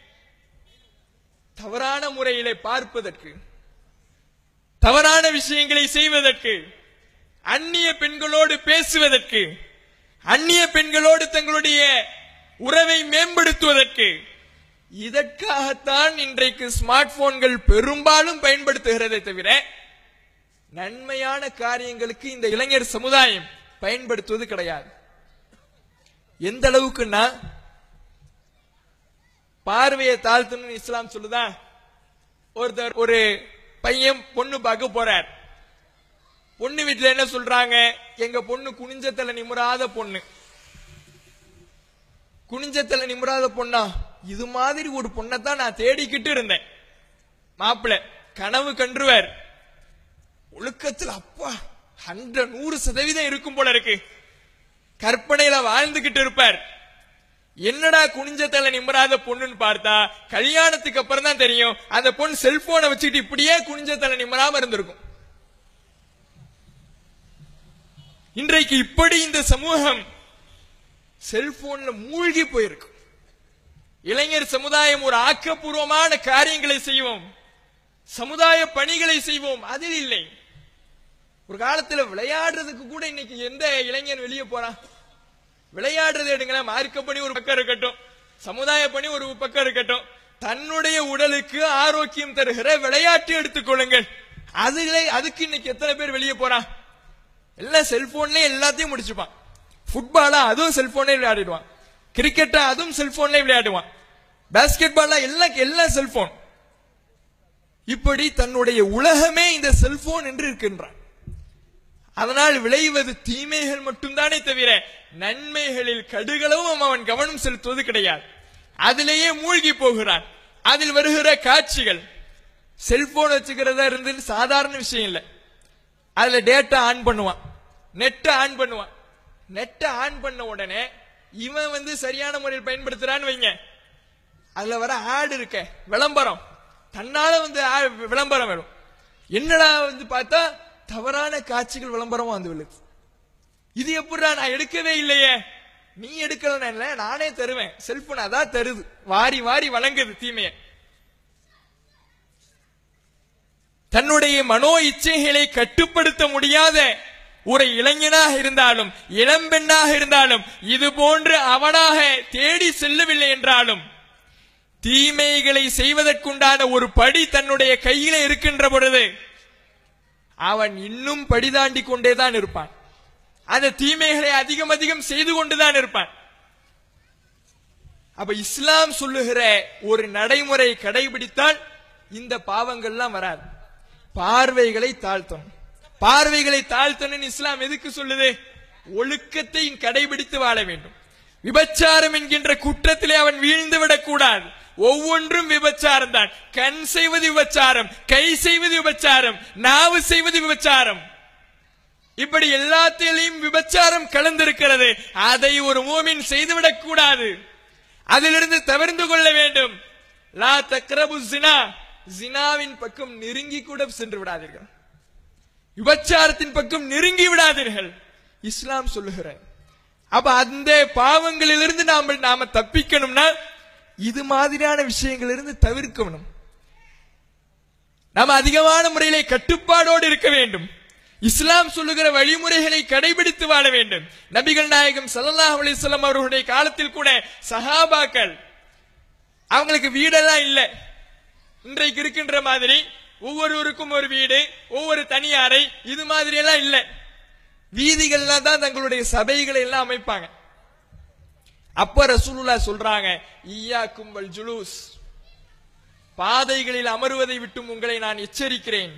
தவறான முறையிலே பார்ப்பதற்கு தவறான விஷயங்களை செய்வதற்கு அந்நிய பெண்களோடு பேசுவதற்கு அந்நிய பெண்களோடு தங்களுடைய உறவை மேம்படுத்துவதற்கு இதற்காகத்தான் இன்றைக்கு ஸ்மார்ட் போன்கள் பெரும்பாலும் பயன்படுத்துகிறதை தவிர நன்மையான காரியங்களுக்கு இந்த இளைஞர் சமுதாயம் பயன்படுத்துவது கிடையாது எந்த அளவுக்குன்னா பார்வையை தாழ்த்தணும்னு இஸ்லாம் சொல்லுதா ஒருத்தர் ஒரு பையன் பொண்ணு பார்க்க போறார் பொண்ணு வீட்டுல என்ன சொல்றாங்க எங்க பொண்ணு குனிஞ்சத்தல நிமுறாத பொண்ணு குனிஞ்சத்தல நிமுறாத பொண்ணா இது மாதிரி ஒரு பொண்ணை தான் நான் தேடிக்கிட்டு இருந்தேன் மாப்பிள்ள கனவு கன்றுவர் ஒழுக்கத்துல அப்பா ஹண்ட்ரட் நூறு சதவீதம் இருக்கும் போல இருக்கு கற்பனையில வாழ்ந்துகிட்டு இருப்பார் என்னடா குனிஞ்ச தலை நிம்மராத பொண்ணுன்னு பார்த்தா கல்யாணத்துக்கு அப்புறம் தான் தெரியும் அந்த பொண்ணு செல்போனை வச்சுக்கிட்டு இப்படியே குனிஞ்ச தலை நிம்மராம இருந்திருக்கும் இன்றைக்கு இப்படி இந்த சமூகம் செல்போன்ல மூழ்கி போயிருக்கு இளைஞர் சமுதாயம் ஒரு ஆக்கப்பூர்வமான காரியங்களை செய்வோம் சமுதாய பணிகளை செய்வோம் அதில் இல்லை ஒரு காலத்துல விளையாடுறதுக்கு கூட இன்னைக்கு எந்த இளைஞன் வெளியே போறான் விளையாடுறது எடுங்களேன் மார்க்க பணி ஒரு பக்கம் இருக்கட்டும் சமுதாய பணி ஒரு பக்கம் இருக்கட்டும் தன்னுடைய உடலுக்கு ஆரோக்கியம் தருகிற விளையாட்டு எடுத்துக்கொள்ளுங்கள் அதுல அதுக்கு இன்னைக்கு எத்தனை பேர் வெளியே போறான் எல்லாம் செல்போன்லயே எல்லாத்தையும் முடிச்சுப்பான் ஃபுட்பாலா அதுவும் செல்போன்லயே விளையாடிடுவான் கிரிக்கெட்டா அதுவும் செல்போன்லயே விளையாடுவான் பாஸ்கெட் பாலா எல்லாம் எல்லாம் செல்போன் இப்படி தன்னுடைய உலகமே இந்த செல்போன் என்று இருக்கின்றான் அதனால் விளைவது தீமைகள் மட்டும்தானே தவிர நன்மைகளில் கடுகளவும் அவன் கவனம் செலுத்துவது கிடையாது அதிலேயே மூழ்கி போகிறான் அதில் வருகிற காட்சிகள் செல்போன் வச்சுக்கிறதா இருந்து சாதாரண விஷயம் இல்லை அதுல டேட்டா ஆன் பண்ணுவான் நெட்டை ஆன் பண்ணுவான் நெட்டை ஆன் பண்ண உடனே இவன் வந்து சரியான முறையில் பயன்படுத்துறான்னு வைங்க அதுல வர ஆடு இருக்க விளம்பரம் தன்னால வந்து ad விளம்பரம் வரும் என்னடா வந்து பார்த்தா தவறான காட்சிகள் விளம்பரமா வந்து விழுது இது எப்படிடா நான் எடுக்கவே இல்லையே நீ எடுக்கலன்னு இல்ல நானே தருவேன் செல்போன் அதான் தருது வாரி வாரி வழங்குது தீமையை தன்னுடைய மனோ இச்சைகளை கட்டுப்படுத்த முடியாத ஒரு இளைஞனாக இருந்தாலும் இளம்பெண்ணாக இருந்தாலும் இது போன்று அவனாக தேடி செல்லவில்லை என்றாலும் தீமைகளை செய்வதற்குண்டான ஒரு படி தன்னுடைய கையில இருக்கின்ற பொழுது அவன் இன்னும் படிதாண்டி கொண்டேதான் இருப்பான் அந்த தீமைகளை அதிகம் அதிகம் செய்து கொண்டுதான் இருப்பான் அப்ப இஸ்லாம் சொல்லுகிற ஒரு நடைமுறை கடைபிடித்தால் இந்த பாவங்கள்லாம் வராது பார்வைகளை தாழ்த்தணும் பார்வைகளை தாழ்த்தணும் இஸ்லாம் எதுக்கு சொல்லுது ஒழுக்கத்தை கடைபிடித்து வாழ வேண்டும் விபச்சாரம் என்கின்ற குற்றத்திலே அவன் வீழ்ந்து விடக்கூடாது ஒவ்வொன்றும் விபச்சாரம் தான் கண் செய்வது விபச்சாரம் கை செய்வது விபச்சாரம் நாவு செய்வது விபச்சாரம் இப்படி எல்லாத்திலையும் விபச்சாரம் கலந்திருக்கிறது அதை ஒரு மூமின் செய்துவிடக் கூடாது அதிலிருந்து தவிர்ந்து கொள்ள வேண்டும் லா தக்ரபு ஜினா ஜினாவின் பக்கம் நெருங்கி கூட சென்று விடாதீர்கள் விபச்சாரத்தின் பக்கம் நெருங்கி விடாதீர்கள் இஸ்லாம் சொல்லுகிற அப்ப அந்த பாவங்களிலிருந்து நாம நாம தப்பிக்கணும்னா இது மாதிரியான விஷயங்களிலிருந்து தவிர்க்கணும் நாம் அதிகமான முறையிலே கட்டுப்பாடோடு இருக்க வேண்டும் இஸ்லாம் சொல்லுகிற வழிமுறைகளை கடைபிடித்து வாழ வேண்டும் நபிகள் நாயகம் ஸல்லல்லாஹு அலைஹி வஸல்லம் அவர்களுடைய காலத்தில் கூட சஹாபாக்கள் அவங்களுக்கு வீடெல்லாம் இல்லை இன்றைக்கு இருக்கின்ற மாதிரி ஒவ்வொருவருக்கும் ஒரு வீடு ஒவ்வொரு தனி அறை இது மாதிரி எல்லாம் இல்லை வீதிகள்ல தான் தங்களுடைய சபைகளை எல்லாம் அமைப்பாங்க அப்ப ரசூலுல்லா சொல்றாங்க ஈயாக்கும் வல் ஜுலூஸ் பாதைகளில் அமருவதை விட்டும் உங்களை நான் எச்சரிக்கிறேன்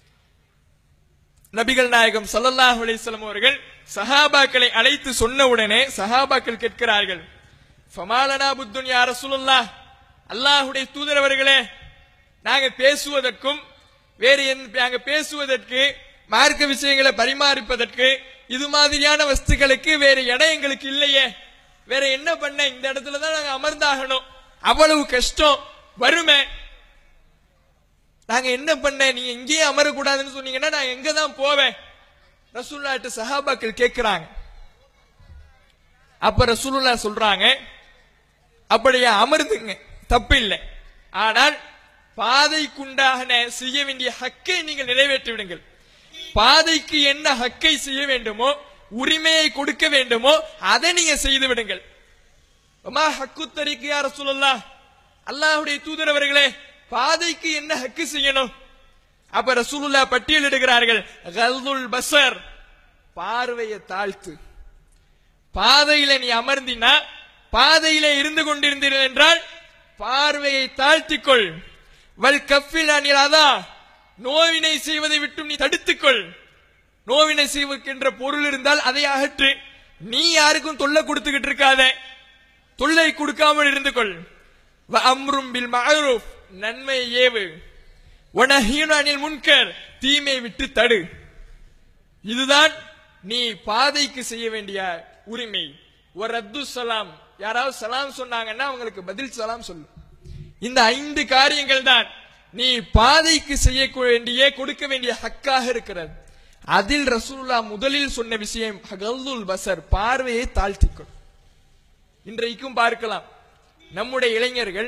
நபிகள் நாயகம் ஸல்லல்லாஹு அலைஹி வஸல்லம் அவர்கள் சஹாபாக்களை அழைத்து சொன்ன உடனே சஹாபாக்கள் கேட்கிறார்கள் ஃபமாலனா புத்துன் யா ரசூலுல்லாஹ் அல்லாஹ்வுடைய தூதர் அவர்களே நாங்க பேசுவதற்கும் வேறு எந்த- நாங்க பேசுவதற்கு மார்க்க விஷயங்களை பரிமாறிப்பதற்கு இது மாதிரியான வஸ்துக்களுக்கு வேற இடம் எங்களுக்கு இல்லையே வேற என்ன பண்ண இந்த இடத்துல தான் நாங்க அமர்ந்தாகணும் அவ்வளவு கஷ்டம் வறுமை நாங்க என்ன பண்ண நீங்க இங்கேயே அமரக்கூடாதுன்னு சொன்னீங்கன்னா நான் எங்க தான் போவேன் ரசூல்லாட்ட சஹாபாக்கள் கேட்கிறாங்க அப்ப ரசூலுல்லா சொல்றாங்க அப்படியே அமர்ந்துங்க தப்பு இல்லை ஆனால் பாதைக்குண்டான செய்ய வேண்டிய ஹக்கை நீங்கள் நிறைவேற்றி விடுங்கள் பாதைக்கு என்ன ஹக்கை செய்ய வேண்டுமோ உரிமையை கொடுக்க வேண்டுமோ அதை நீங்க செய்து விடுங்கள் அம்மா ஹக்கு தரிக்கு யார சொல்லலாம் அல்லாஹ்வுடைய தூதர் அவர்களே பாதைக்கு என்ன ஹக்கு செய்யணும் அப்ப ரசூலுல்லா பட்டியலிடுகிறார்கள் கல்துல் பசர் பார்வையை தாழ்த்து பாதையில நீ அமர்ந்தினா பாதையில இருந்து கொண்டிருந்தீர்கள் என்றால் பார்வையை தாழ்த்திக்கொள் வல் கஃபில் அணில் அதா நோவினை செய்வதை விட்டும் நீ தடுத்துக்கொள் நோவினை செய்வதற்கின்ற பொருள் இருந்தால் அதை அகற்று நீ யாருக்கும் தொல்லை கொடுத்துக்கிட்டு இருக்காத தொல்லை கொடுக்காமல் இருந்து கொள் வ அம்ரும் பில் மஅரூஃப் நன்மை ஏவு வனஹீனு அனில் முன்கர் தீமை விட்டு தடு இதுதான் நீ பாதைக்கு செய்ய வேண்டிய உரிமை ஒரு ரத்து சலாம் யாராவது சலாம் சொன்னாங்கன்னா அவங்களுக்கு பதில் சலாம் சொல்லு இந்த ஐந்து காரியங்கள் தான் நீ பாதைக்கு செய்ய வேண்டிய கொடுக்க வேண்டிய ஹக்காக இருக்கிறது அதில் ரசூலுல்லா முதலில் சொன்ன விஷயம் ஹகல்துல் பசர் பார்வையை தாழ்த்திக்கொள் இன்றைக்கும் பார்க்கலாம் நம்முடைய இளைஞர்கள்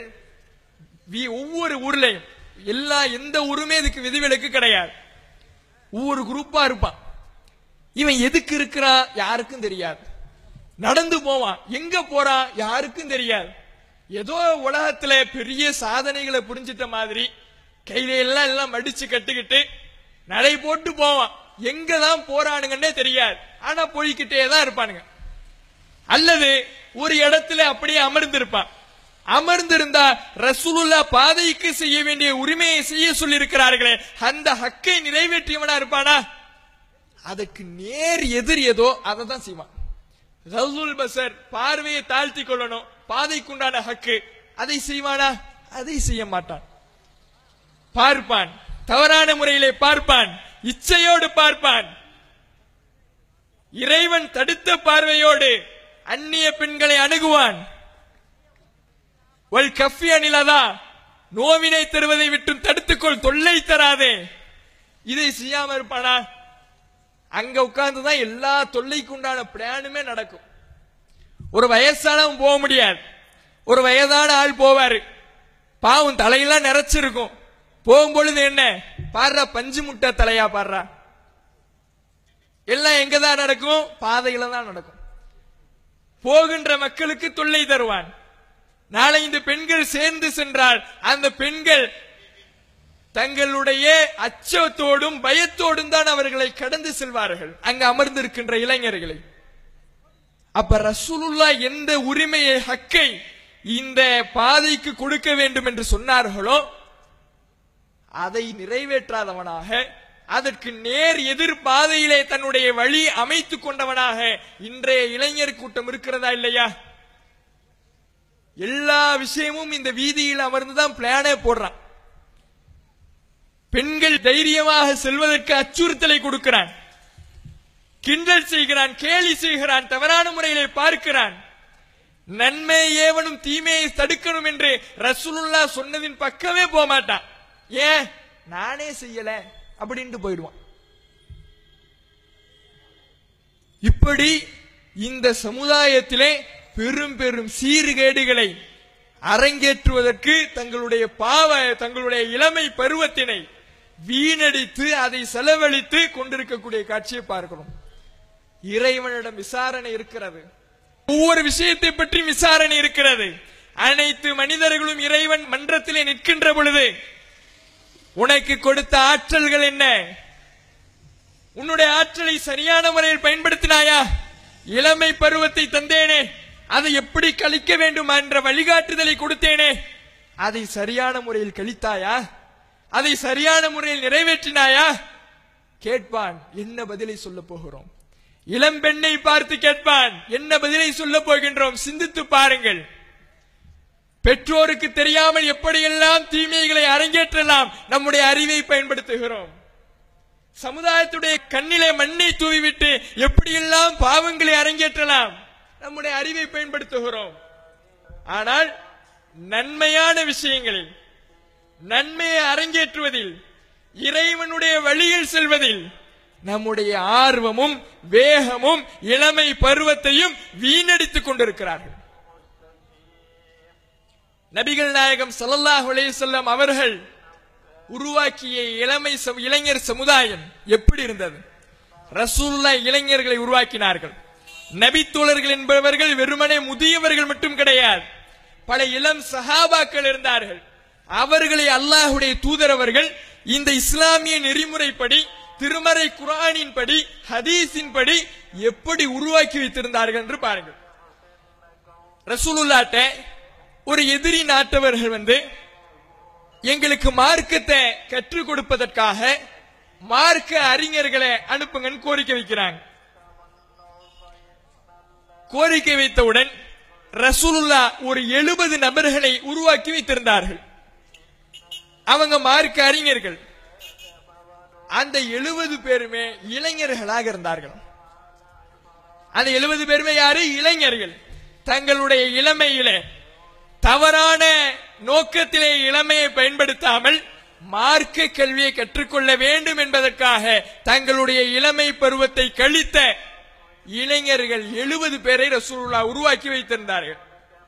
வி- ஒவ்வொரு ஊர்லயும் எல்லா எந்த ஊருமே இதுக்கு விதிவிலக்கு கிடையாது ஒவ்வொரு குரூப்பா இருப்பான் இவன் எதுக்கு இருக்கிறான் யாருக்கும் தெரியாது நடந்து போவான் எங்க போறான் யாருக்கும் தெரியாது ஏதோ உலகத்துல பெரிய சாதனைகளை புரிஞ்சிட்ட மாதிரி கையில எல்லாம் எல்லாம் மடிச்சு கட்டிக்கிட்டு நடை போட்டு போவான் எங்க தான் போறானுங்கன்னே தெரியாது ஆனா போய்கிட்டே தான் இருப்பானுங்க அல்லது ஒரு இடத்துல அப்படியே அமர்ந்திருப்பான் அமர்ந்திருந்தா ரசூலுல்லா பாதைக்கு செய்ய வேண்டிய உரிமையை செய்ய சொல்லி இருக்கிறார்களே அந்த ஹக்கை நிறைவேற்றியவனா இருப்பானா அதுக்கு நேர் எதிர் ஏதோ அதை தான் செய்வான் ரசூல் பசர் பார்வையை தாழ்த்தி கொள்ளணும் பாதைக்குண்டான ஹக்கு அதை செய்வானா அதை செய்ய மாட்டான் பார்ப்பான் தவறான முறையிலே பார்ப்பான் இச்சையோடு பார்ப்பான் இறைவன் தடுத்த பார்வையோடு அந்நிய பெண்களை அணுகுவான் ஒல் கஃபி அணிலதா நோவினை தருவதை விட்டும் தடுத்துக்கொள் தொல்லை தராதே இதை செய்யாம இருப்பானா அங்க உட்கார்ந்து தான் எல்லா தொல்லைக்கு உண்டான பிளானுமே நடக்கும் ஒரு வயசானவன் போக முடியாது ஒரு வயதான ஆள் போவாரு பாவம் தலையெல்லாம் நிறைச்சிருக்கும் போகும்பொழுது என்ன பாடுறா பஞ்சு முட்டை தலையா பாடுறா எல்லாம் எங்க தான் நடக்கும் பாதையில தான் நடக்கும் போகின்ற மக்களுக்கு தொல்லை தருவான் நாளை இந்த பெண்கள் சேர்ந்து சென்றால் அந்த பெண்கள் தங்களுடைய அச்சத்தோடும் பயத்தோடும் தான் அவர்களை கடந்து செல்வார்கள் அங்கு அமர்ந்திருக்கின்ற இளைஞர்களை அப்ப ரசூலுல்லா எந்த உரிமையை ஹக்கை இந்த பாதைக்கு கொடுக்க வேண்டும் என்று சொன்னார்களோ அதை நிறைவேற்றாதவனாக அதற்கு நேர் எதிர் பாதையிலே தன்னுடைய வழி அமைத்துக் கொண்டவனாக இன்றைய இளைஞர் கூட்டம் இருக்கிறதா இல்லையா எல்லா விஷயமும் இந்த வீதியில் அமர்ந்துதான் பிளானே போடுறான் பெண்கள் தைரியமாக செல்வதற்கு அச்சுறுத்தலை கொடுக்கிறான் கிண்டல் செய்கிறான் கேலி செய்கிறான் தவறான முறையிலே பார்க்கிறான் நன்மை ஏவனும் தீமையை தடுக்கணும் என்று ரசூலுல்லா சொன்னதின் பக்கமே போக மாட்டான் ஏன் நானே செய்யல அப்படின்ட்டு போயிடுவான் இப்படி இந்த சமுதாயத்திலே பெரும் பெரும் சீர்கேடுகளை அரங்கேற்றுவதற்கு தங்களுடைய பாவ தங்களுடைய இளமை பருவத்தினை வீணடித்து அதை செலவழித்து கொண்டிருக்கக்கூடிய காட்சியை பார்க்கிறோம் இறைவனிடம் விசாரணை இருக்கிறது ஒவ்வொரு விஷயத்தை பற்றி விசாரணை இருக்கிறது அனைத்து மனிதர்களும் இறைவன் மன்றத்திலே நிற்கின்ற பொழுது உனக்கு கொடுத்த ஆற்றல்கள் என்ன உன்னுடைய ஆற்றலை சரியான முறையில் பயன்படுத்தினாயா இளமை பருவத்தை தந்தேனே அதை எப்படி கழிக்க வேண்டும் என்ற வழிகாட்டுதலை கொடுத்தேனே அதை சரியான முறையில் கழித்தாயா அதை சரியான முறையில் நிறைவேற்றினாயா கேட்பான் என்ன பதிலை சொல்ல போகிறோம் இளம்பெண்ணை பார்த்து கேட்பான் என்ன பதிலை சொல்ல போகின்றோம் சிந்தித்து பாருங்கள் பெற்றோருக்கு தெரியாமல் எப்படியெல்லாம் தீமைகளை அரங்கேற்றலாம் நம்முடைய அறிவை பயன்படுத்துகிறோம் சமுதாயத்துடைய கண்ணிலே மண்ணை தூவிவிட்டு எப்படியெல்லாம் பாவங்களை அரங்கேற்றலாம் நம்முடைய அறிவை பயன்படுத்துகிறோம் ஆனால் நன்மையான விஷயங்களில் நன்மையை அரங்கேற்றுவதில் இறைவனுடைய வழியில் செல்வதில் நம்முடைய ஆர்வமும் வேகமும் இளமை பருவத்தையும் வீணடித்துக் கொண்டிருக்கிறார்கள் நபிகள் நாயகம் ஸல்லல்லாஹு அலைஹி வஸல்லம் அவர்கள் உருவாக்கிய இளமை சமு- இளைஞர் சமுதாயம் எப்படி இருந்தது ரசூலுல்லா இளைஞர்களை உருவாக்கினார்கள் நபித்தோழர்கள் என்பவர்கள் வெறுமனே முதியவர்கள் மட்டும் கிடையாது பல இளம் சஹாபாக்கள் இருந்தார்கள் அவர்களை அல்லாஹுடைய தூதரவர்கள் இந்த இஸ்லாமிய நெறிமுறைப்படி திருமறை குர்ஆனின்படி ஹதீஸின்படி எப்படி உருவாக்கி வைத்திருந்தார்கள் என்று பாருங்கள் ரசூலுல்லாட்ட ஒரு எதிரி நாட்டவர்கள் வந்து எங்களுக்கு மார்க்கத்தை கற்றுக் கொடுப்பதற்காக மார்க்க அறிஞர்களை அனுப்புங்கன்னு கோரிக்கை வைக்கிறாங்க கோரிக்கை வைத்தவுடன் ரசூலுல்லா ஒரு எழுபது நபர்களை உருவாக்கி வைத்திருந்தார்கள் அவங்க மார்க்க அறிஞர்கள் அந்த எழுபது பேருமே இளைஞர்களாக இருந்தார்கள் அந்த எழுபது பேருமே யாரு இளைஞர்கள் தங்களுடைய இளமையிலே தவறான நோக்கத்திலே இளமையை பயன்படுத்தாமல் மார்க்க கல்வியை கற்றுக்கொள்ள வேண்டும் என்பதற்காக தங்களுடைய இளமை பருவத்தை கழித்த இளைஞர்கள் எழுபது பேரை ரசூலுல்லா உருவாக்கி வைத்திருந்தார்கள்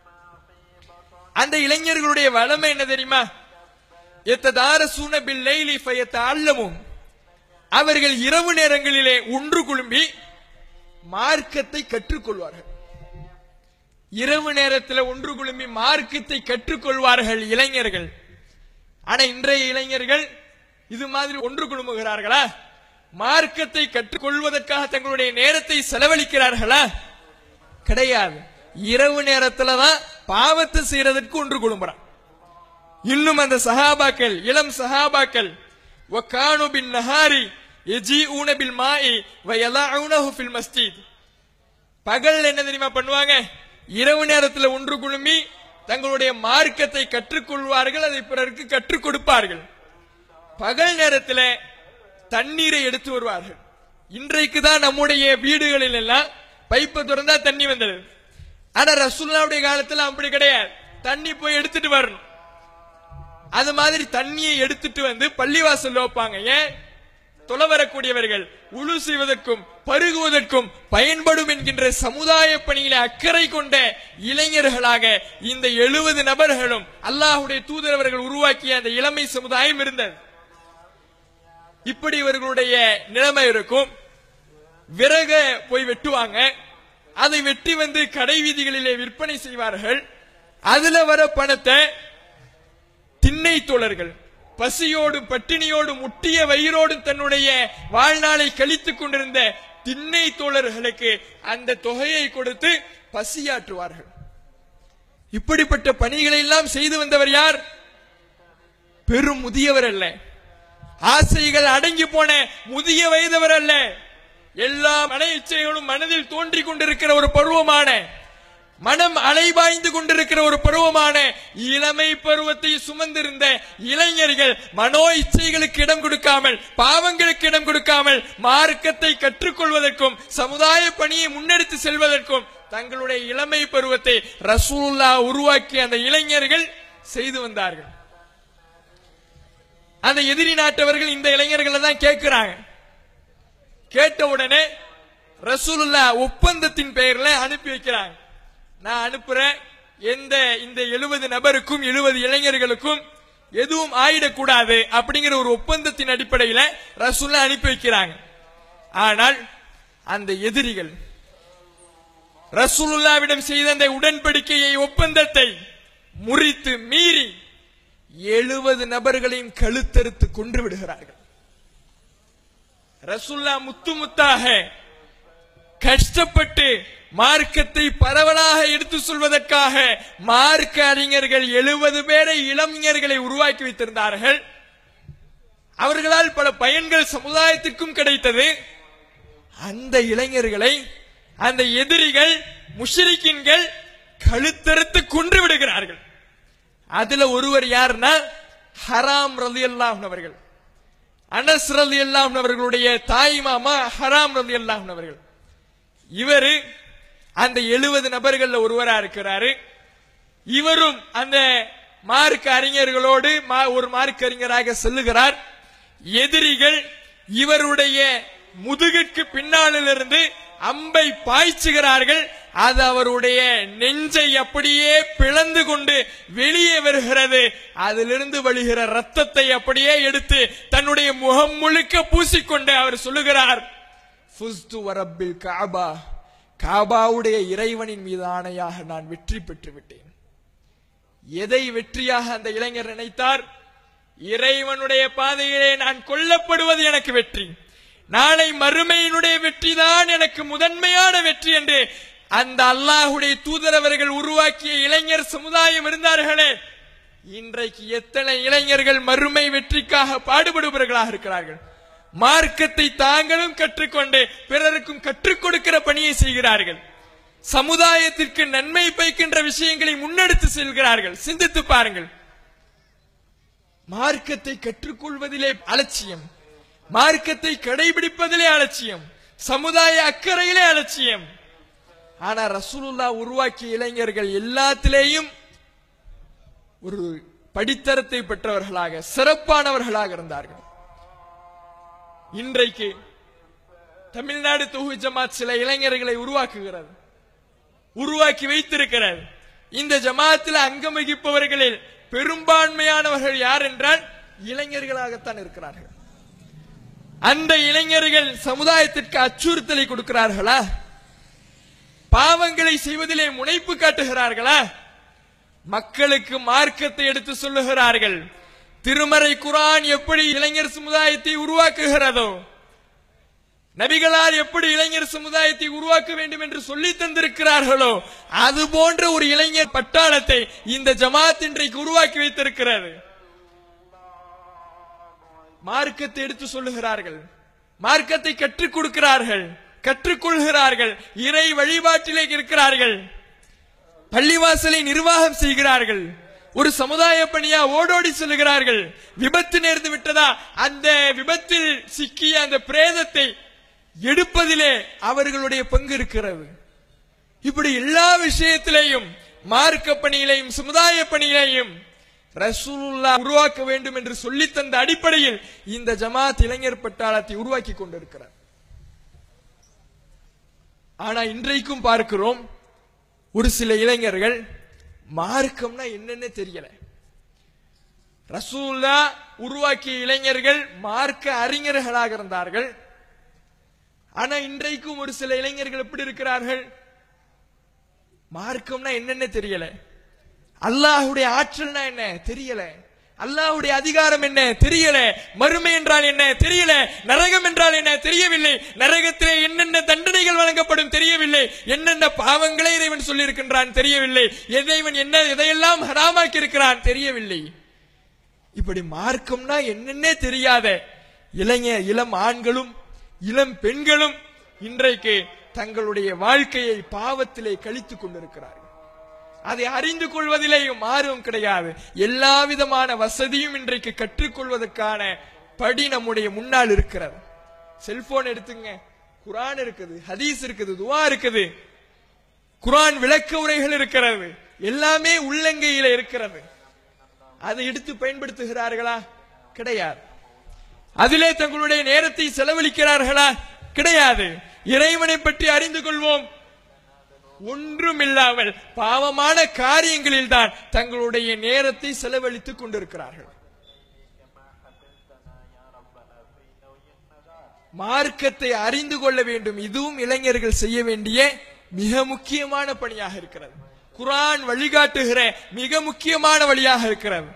அந்த இளைஞர்களுடைய வளமை என்ன தெரியுமா எத்ததாரசூன பில்லைலி ஃபயத்தஅல்லமும் அவர்கள் இரவு நேரங்களிலே ஒன்று குழும்பி மார்க்கத்தை கற்றுக்கொள்வார்கள் இரவு நேரத்தில் ஒன்று குழும்பி மார்க்கத்தை கற்றுக்கொள்வார்கள் இளைஞர்கள் ஆனா இன்றைய இளைஞர்கள் இது மாதிரி ஒன்று குழுமுகிறார்களா மார்க்கத்தை கற்றுக்கொள்வதற்காக தங்களுடைய நேரத்தை செலவழிக்கிறார்களா கிடையாது இரவு நேரத்துல தான் பாவத்தை செய்யறதற்கு ஒன்று குழும்புறான் இன்னும் அந்த சஹாபாக்கள் இளம் சஹாபாக்கள் வக்கானு பின் நஹாரி எஜிஊன பில் மாஇ வயலஊனஹு ஃபில் மஸ்ஜித் பகல் என்ன தெரியுமா பண்ணுவாங்க இரவு நேரத்துல ஒன்று குழுமி தங்களுடைய மார்க்கத்தை கற்றுக்கொள்வார்கள் அதை பிறருக்கு கற்றுக் கொடுப்பார்கள் பகல் நேரத்துல தண்ணீரை எடுத்து வருவார்கள் இன்றைக்கு தான் நம்முடைய வீடுகளில் எல்லாம் பைப்பை திறந்தா தண்ணி வந்தது ஆனா ரசூல்லாவுடைய காலத்துல அப்படி கிடையாது தண்ணி போய் எடுத்துட்டு வரணும் அது மாதிரி தண்ணியை எடுத்துட்டு வந்து பள்ளிவாசல்ல வைப்பாங்க ஏன் தொலை வரக்கூடியவர்கள் உழு செய்வதற்கும் பருகுவதற்கும் பயன்படும் என்கின்ற சமுதாய பணியில அக்கறை கொண்ட இளைஞர்களாக இந்த எழுபது நபர்களும் அல்லாஹுடைய தூதரவர்கள் உருவாக்கிய அந்த இளமை சமுதாயம் இருந்தது இப்படி இவர்களுடைய நிலைமை இருக்கும் விறக போய் வெட்டுவாங்க அதை வெட்டி வந்து கடை வீதிகளிலே விற்பனை செய்வார்கள் அதுல வர பணத்தை திண்ணை தோழர்கள் பசியோடும் பட்டினியோடும் முட்டிய வயிறோடும் தன்னுடைய வாழ்நாளை கழித்துக் கொண்டிருந்த திண்ணை தோழர்களுக்கு அந்த தொகையை கொடுத்து பசியாற்றுவார்கள் இப்படிப்பட்ட பணிகளை எல்லாம் செய்து வந்தவர் யார் பெரும் முதியவர் அல்ல ஆசைகள் அடங்கி போன முதிய வயதவர் அல்ல எல்லா மன இச்சைகளும் மனதில் தோன்றிக் கொண்டிருக்கிற ஒரு பருவமான மனம் அலைபாய்ந்து கொண்டிருக்கிற ஒரு பருவமான இளமை பருவத்தை சுமந்திருந்த இளைஞர்கள் மனோ இச்சைகளுக்கு இடம் கொடுக்காமல் பாவங்களுக்கு இடம் கொடுக்காமல் மார்க்கத்தை கற்றுக்கொள்வதற்கும் சமுதாய பணியை முன்னெடுத்து செல்வதற்கும் தங்களுடைய இளமை பருவத்தை ரசூலுல்லா உருவாக்கிய அந்த இளைஞர்கள் செய்து வந்தார்கள் அந்த எதிரி நாட்டவர்கள் இந்த இளைஞர்களை தான் கேட்கிறாங்க கேட்ட உடனே ரசூலுல்லா ஒப்பந்தத்தின் பெயர்ல அனுப்பி வைக்கிறாங்க நான் அனுப்புறேன் எந்த இந்த எழுபது நபருக்கும் எழுபது இளைஞர்களுக்கும் எதுவும் ஆயிடக்கூடாது அப்படிங்கிற ஒரு ஒப்பந்தத்தின் அடிப்படையில ரசூல்லா அனுப்பி வைக்கிறாங்க ஆனால் அந்த எதிரிகள் ரசூலுல்லாவிடம் செய்த அந்த உடன்படிக்கையை ஒப்பந்தத்தை முறித்து மீறி எழுபது நபர்களையும் கழுத்தறுத்து கொன்று விடுகிறார்கள் ரசுல்லா முத்து முத்தாக கஷ்டப்பட்டு மார்க்கத்தை பரவலாக எடுத்து சொல்வதற்காக மார்க்க அறிஞர்கள் எழுபது பேரை இளைஞர்களை உருவாக்கி வைத்திருந்தார்கள் அவர்களால் பல பயன்கள் சமுதாயத்திற்கும் கிடைத்தது அந்த இளைஞர்களை அந்த எதிரிகள் முஷ்ரிக்கின்கள் கழுத்தறுத்து கொன்று விடுகிறார்கள் அதுல ஒருவர் யாருன்னா ஹராம் ரலி அவர்கள் அனஸ் ரலி அவர்களுடைய தாய் மாமா ஹராம் ரலி அவர்கள் இவரு அந்த எழுபது நபர்கள்ல ஒருவரா இருக்கிறாரு இவரும் அந்த மார்க்க அறிஞர்களோடு மா- ஒரு மார்க்க அறிஞராக செல்லுகிறார் எதிரிகள் இவருடைய முதுகுக்கு பின்னாலிலிருந்து அம்பை பாய்ச்சுகிறார்கள் அது அவருடைய நெஞ்சை அப்படியே பிளந்து கொண்டு வெளியே வருகிறது அதிலிருந்து வழிகிற ரத்தத்தை அப்படியே எடுத்து தன்னுடைய முகம் முழுக்க பூசிக்கொண்டு அவர் சொல்லுகிறார் ஃபுஸ்து வரப்பில் காபா காபாவுடைய இறைவனின் மீது ஆணையாக நான் வெற்றி பெற்று விட்டேன் எதை வெற்றியாக அந்த இளைஞர் நினைத்தார் இறைவனுடைய பாதையிலே நான் கொல்லப்படுவது எனக்கு வெற்றி நாளை மறுமையினுடைய வெற்றிதான் எனக்கு முதன்மையான வெற்றி என்று அந்த அல்லாஹுடைய தூதரவர்கள் உருவாக்கிய இளைஞர் சமுதாயம் இருந்தார்களே இன்றைக்கு எத்தனை இளைஞர்கள் மறுமை வெற்றிக்காக பாடுபடுபவர்களாக இருக்கிறார்கள் மார்க்கத்தை தாங்களும் கற்றுக்கொண்டு பிறருக்கும் கற்றுக் கொடுக்கிற பணியை செய்கிறார்கள் சமுதாயத்திற்கு நன்மை பயக்கின்ற விஷயங்களை முன்னெடுத்து செல்கிறார்கள் சிந்தித்து பாருங்கள் மார்க்கத்தை கற்றுக்கொள்வதிலே அலட்சியம் மார்க்கத்தை கடைபிடிப்பதிலே அலட்சியம் சமுதாய அக்கறையிலே அலட்சியம் ஆனா ரசூலுல்லா உருவாக்கிய இளைஞர்கள் எல்லாத்திலேயும் ஒரு படித்தரத்தை பெற்றவர்களாக சிறப்பானவர்களாக இருந்தார்கள் இன்றைக்கு தமிழ்நாடு தொகுதி ஜமாத் சில இளைஞர்களை உருவாக்குகிறது உருவாக்கி வைத்திருக்கிறது இந்த ஜமாத்தில் அங்கம் வகிப்பவர்களில் பெரும்பான்மையானவர்கள் யார் என்றால் இளைஞர்களாகத்தான் இருக்கிறார்கள் அந்த இளைஞர்கள் சமுதாயத்திற்கு அச்சுறுத்தலை கொடுக்கிறார்களா பாவங்களை செய்வதிலே முனைப்பு காட்டுகிறார்களா மக்களுக்கு மார்க்கத்தை எடுத்து சொல்லுகிறார்கள் திருமறை குரான் எப்படி இளைஞர் சமுதாயத்தை உருவாக்குகிறதோ நபிகளால் எப்படி இளைஞர் சமுதாயத்தை உருவாக்க வேண்டும் என்று சொல்லி தந்திருக்கிறார்களோ அது போன்ற ஒரு இளைஞர் பட்டாளத்தை இந்த ஜமாத் இன்றைக்கு உருவாக்கி வைத்திருக்கிறது மார்க்கத்தை எடுத்து சொல்லுகிறார்கள் மார்க்கத்தை கற்றுக் கொடுக்கிறார்கள் கற்றுக்கொள்கிறார்கள் இறை வழிபாட்டிலே இருக்கிறார்கள் பள்ளிவாசலை நிர்வாகம் செய்கிறார்கள் ஒரு சமுதாய பணியா ஓடோடி செல்கிறார்கள் விபத்து நேர்ந்து விட்டதா அந்த விபத்தில் சிக்கிய அந்த பிரேதத்தை எடுப்பதிலே அவர்களுடைய பங்கு இருக்கிறது இப்படி எல்லா விஷயத்திலேயும் மார்க்க பணியிலையும் சமுதாய பணியிலையும் ரசூலுல்லா உருவாக்க வேண்டும் என்று சொல்லித் தந்த அடிப்படையில் இந்த ஜமாத் இளைஞர் பட்டாளத்தை உருவாக்கி கொண்டிருக்கிறார் ஆனா இன்றைக்கும் பார்க்கிறோம் ஒரு சில இளைஞர்கள் மார்க்கம்னா என்னன்னு தெரியல ரசூல்லா உருவாக்கிய இளைஞர்கள் மார்க்க அறிஞர்களாக இருந்தார்கள் ஆனா இன்றைக்கும் ஒரு சில இளைஞர்கள் எப்படி இருக்கிறார்கள் மார்க்கம்னா என்னன்னு தெரியல அல்லாஹுடைய ஆற்றல்னா என்ன தெரியல அல்லாஹ்வுடைய அதிகாரம் என்ன தெரியல மறுமை என்றால் என்ன தெரியல நரகம் என்றால் என்ன தெரியவில்லை நரகத்திலே என்னென்ன தண்டனைகள் வழங்கப்படும் தெரியவில்லை என்னென்ன பாவங்களை இறைவன் சொல்லியிருக்கின்றான் தெரியவில்லை இறைவன் என்ன எதையெல்லாம் ஹராமாக்கி இருக்கிறான் தெரியவில்லை இப்படி மார்க்கம்னா என்னன்னே தெரியாத இளைஞ இளம் ஆண்களும் இளம் பெண்களும் இன்றைக்கு தங்களுடைய வாழ்க்கையை பாவத்திலே கழித்துக் கொண்டிருக்கிறார்கள் அதை அறிந்து கொள்வதிலேயும் ஆர்வம் கிடையாது எல்லா விதமான வசதியும் இன்றைக்கு கற்றுக்கொள்வதற்கான படி நம்முடைய முன்னால் இருக்கிறது செல்போன் எடுத்துங்க குரான் இருக்குது ஹதீஸ் இருக்குது துவா இருக்குது குரான் விளக்க உரைகள் இருக்கிறது எல்லாமே உள்ளங்கையில இருக்கிறது அதை எடுத்து பயன்படுத்துகிறார்களா கிடையாது அதிலே தங்களுடைய நேரத்தை செலவழிக்கிறார்களா கிடையாது இறைவனை பற்றி அறிந்து கொள்வோம் ஒன்றுமில்லாமல் பாவமான காரியங்களில் தான் தங்களுடைய நேரத்தை செலவழித்துக் கொண்டிருக்கிறார்கள் மார்க்கத்தை அறிந்து கொள்ள வேண்டும் இதுவும் இளைஞர்கள் செய்ய வேண்டிய மிக முக்கியமான பணியாக இருக்கிறது குரான் வழிகாட்டுகிற மிக முக்கியமான வழியாக இருக்கிறது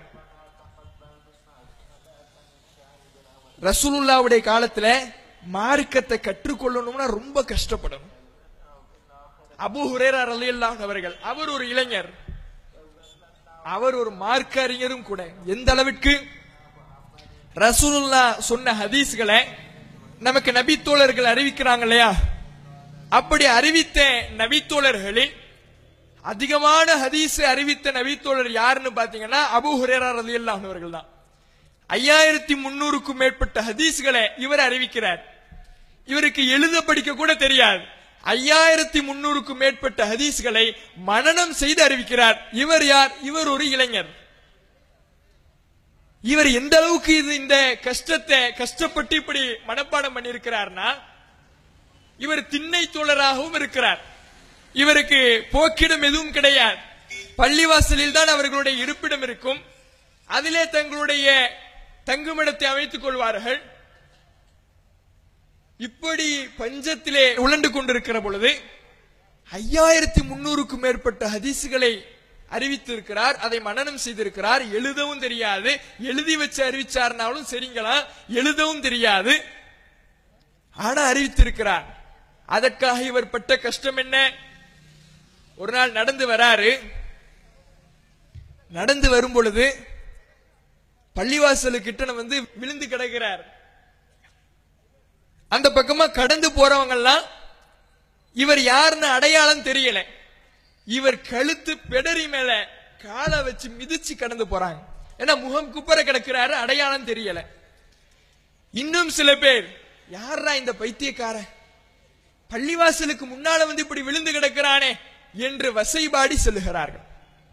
ரசூலுல்லாவுடைய காலத்துல மார்க்கத்தை கற்றுக்கொள்ளணும்னா ரொம்ப கஷ்டப்படணும் அபு ஹுரேரா ரலியல்லாஹு அவர்கள் அவர் ஒரு இளைஞர் அவர் ஒரு மார்க்க அறிஞரும் கூட எந்த அளவிற்கு ரசூலுல்லா சொன்ன ஹதீஸ்களை நமக்கு நபித்தோழர்கள் அறிவிக்கிறாங்க இல்லையா அப்படி அறிவித்த நபித்தோழர்களில் அதிகமான ஹதீஸை அறிவித்த நபித்தோழர் யாருன்னு பாத்தீங்கன்னா அபு ஹுரேரா ரலியல்லாஹு அவர்கள் தான் ஐயாயிரத்தி முன்னூறுக்கும் மேற்பட்ட ஹதீஸ்களை இவர் அறிவிக்கிறார் இவருக்கு எழுத படிக்க கூட தெரியாது ஐயாயிரத்தி முன்னூறுக்கும் மேற்பட்ட ஹதீஸ்களை மனனம் செய்து அறிவிக்கிறார் இவர் யார் இவர் ஒரு இளைஞர் இவர் எந்த அளவுக்கு இது இந்த கஷ்டத்தை கஷ்டப்பட்டு இப்படி மனப்பாடம் பண்ணியிருக்கிறார்னா இவர் திண்ணை தோழராகவும் இருக்கிறார் இவருக்கு போக்கிடம் எதுவும் கிடையாது பள்ளிவாசலில் தான் அவர்களுடைய இருப்பிடம் இருக்கும் அதிலே தங்களுடைய தங்குமிடத்தை அமைத்துக் கொள்வார்கள் இப்படி பஞ்சத்திலே உழண்டு கொண்டிருக்கிற பொழுது ஐயாயிரத்தி முன்னூறுக்கும் மேற்பட்ட ஹதீசுகளை அறிவித்திருக்கிறார் அதை மனனம் செய்திருக்கிறார் எழுதவும் தெரியாது எழுதி வச்சு அறிவிச்சார்னாலும் சரிங்களா எழுதவும் தெரியாது ஆனா அறிவித்திருக்கிறார் அதற்காக இவர் பட்ட கஷ்டம் என்ன ஒரு நாள் நடந்து வராரு நடந்து வரும் பொழுது பள்ளிவாசலுக்கிட்ட வந்து விழுந்து கிடக்கிறார் அந்த பக்கமா கடந்து போறவங்க எல்லாம் இவர் யாருன்னு அடையாளம் தெரியல இவர் கழுத்து பெடரி மேல காலை வச்சு மிதிச்சு கடந்து போறாங்க ஏன்னா முகம் குப்பர கிடக்கிறாரு அடையாளம் தெரியல இன்னும் சில பேர் யாரா இந்த பைத்தியக்காரன் பள்ளிவாசலுக்கு முன்னால வந்து இப்படி விழுந்து கிடக்கிறானே என்று வசைபாடி சொல்லுகிறார்கள்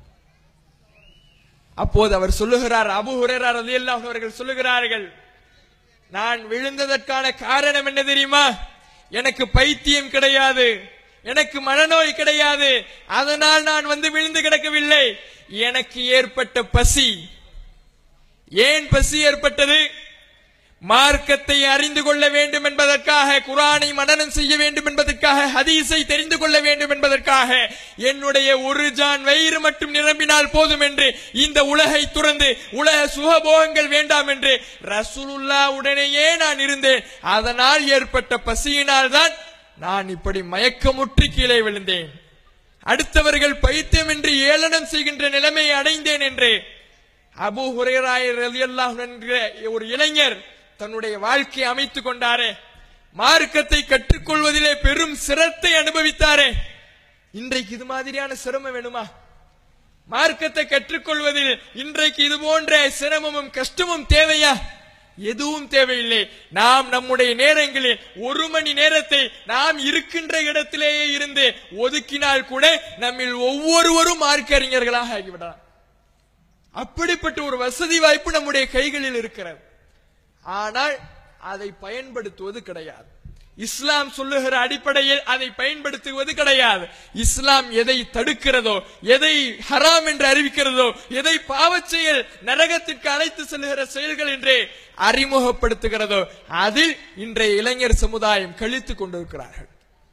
அப்போது அவர் சொல்லுகிறார் அபு ஹுரேரா ரலியல்லாஹு அவர்கள் சொல்லுகிறார்கள் நான் விழுந்ததற்கான காரணம் என்ன தெரியுமா எனக்கு பைத்தியம் கிடையாது எனக்கு மனநோய் கிடையாது அதனால் நான் வந்து விழுந்து கிடக்கவில்லை எனக்கு ஏற்பட்ட பசி ஏன் பசி ஏற்பட்டது மார்க்கத்தை அறிந்து கொள்ள வேண்டும் என்பதற்காக குரானை மனனம் செய்ய வேண்டும் என்பதற்காக ஹதீஸை தெரிந்து கொள்ள வேண்டும் என்பதற்காக என்னுடைய ஒரு ஜான் வயிறு மட்டும் நிரம்பினால் போதும் என்று இந்த உலகை துறந்து உலக சுகபோகங்கள் வேண்டாம் என்று ரசூலுல்லா உடனேயே நான் இருந்தேன் அதனால் ஏற்பட்ட பசியினால் தான் நான் இப்படி மயக்கமுற்றி கீழே விழுந்தேன் அடுத்தவர்கள் பைத்தியம் என்று ஏளனம் செய்கின்ற நிலைமையை அடைந்தேன் என்று அபு ஹுரேராய் ரலியல்லாஹு என்கிற ஒரு இளைஞர் தன்னுடைய வாழ்க்கையை அமைத்துக் கொண்டாரே மார்க்கத்தை கற்றுக்கொள்வதிலே பெரும் சிரத்தை அனுபவித்தாரே இன்றைக்கு இது மாதிரியான சிரமம் வேணுமா மார்க்கத்தை கற்றுக்கொள்வதில் இன்றைக்கு இது போன்ற சிரமமும் கஷ்டமும் தேவையா எதுவும் தேவையில்லை நாம் நம்முடைய நேரங்களில் ஒரு மணி நேரத்தை நாம் இருக்கின்ற இடத்திலேயே இருந்து ஒதுக்கினால் கூட நம்மில் ஒவ்வொருவரும் மார்க்க அறிஞர்களாக ஆகிவிடலாம் அப்படிப்பட்ட ஒரு வசதி வாய்ப்பு நம்முடைய கைகளில் இருக்கிறது ஆனால் அதை பயன்படுத்துவது கிடையாது இஸ்லாம் சொல்லுகிற அடிப்படையில் அதை பயன்படுத்துவது கிடையாது இஸ்லாம் எதை தடுக்கிறதோ எதை ஹராம் என்று அறிவிக்கிறதோ எதை பாவச் செயல் நரகத்திற்கு அழைத்து செல்லுகிற செயல்கள் என்று அறிமுகப்படுத்துகிறதோ அதில் இன்றைய இளைஞர் சமுதாயம் கழித்துக் கொண்டிருக்கிறார்கள்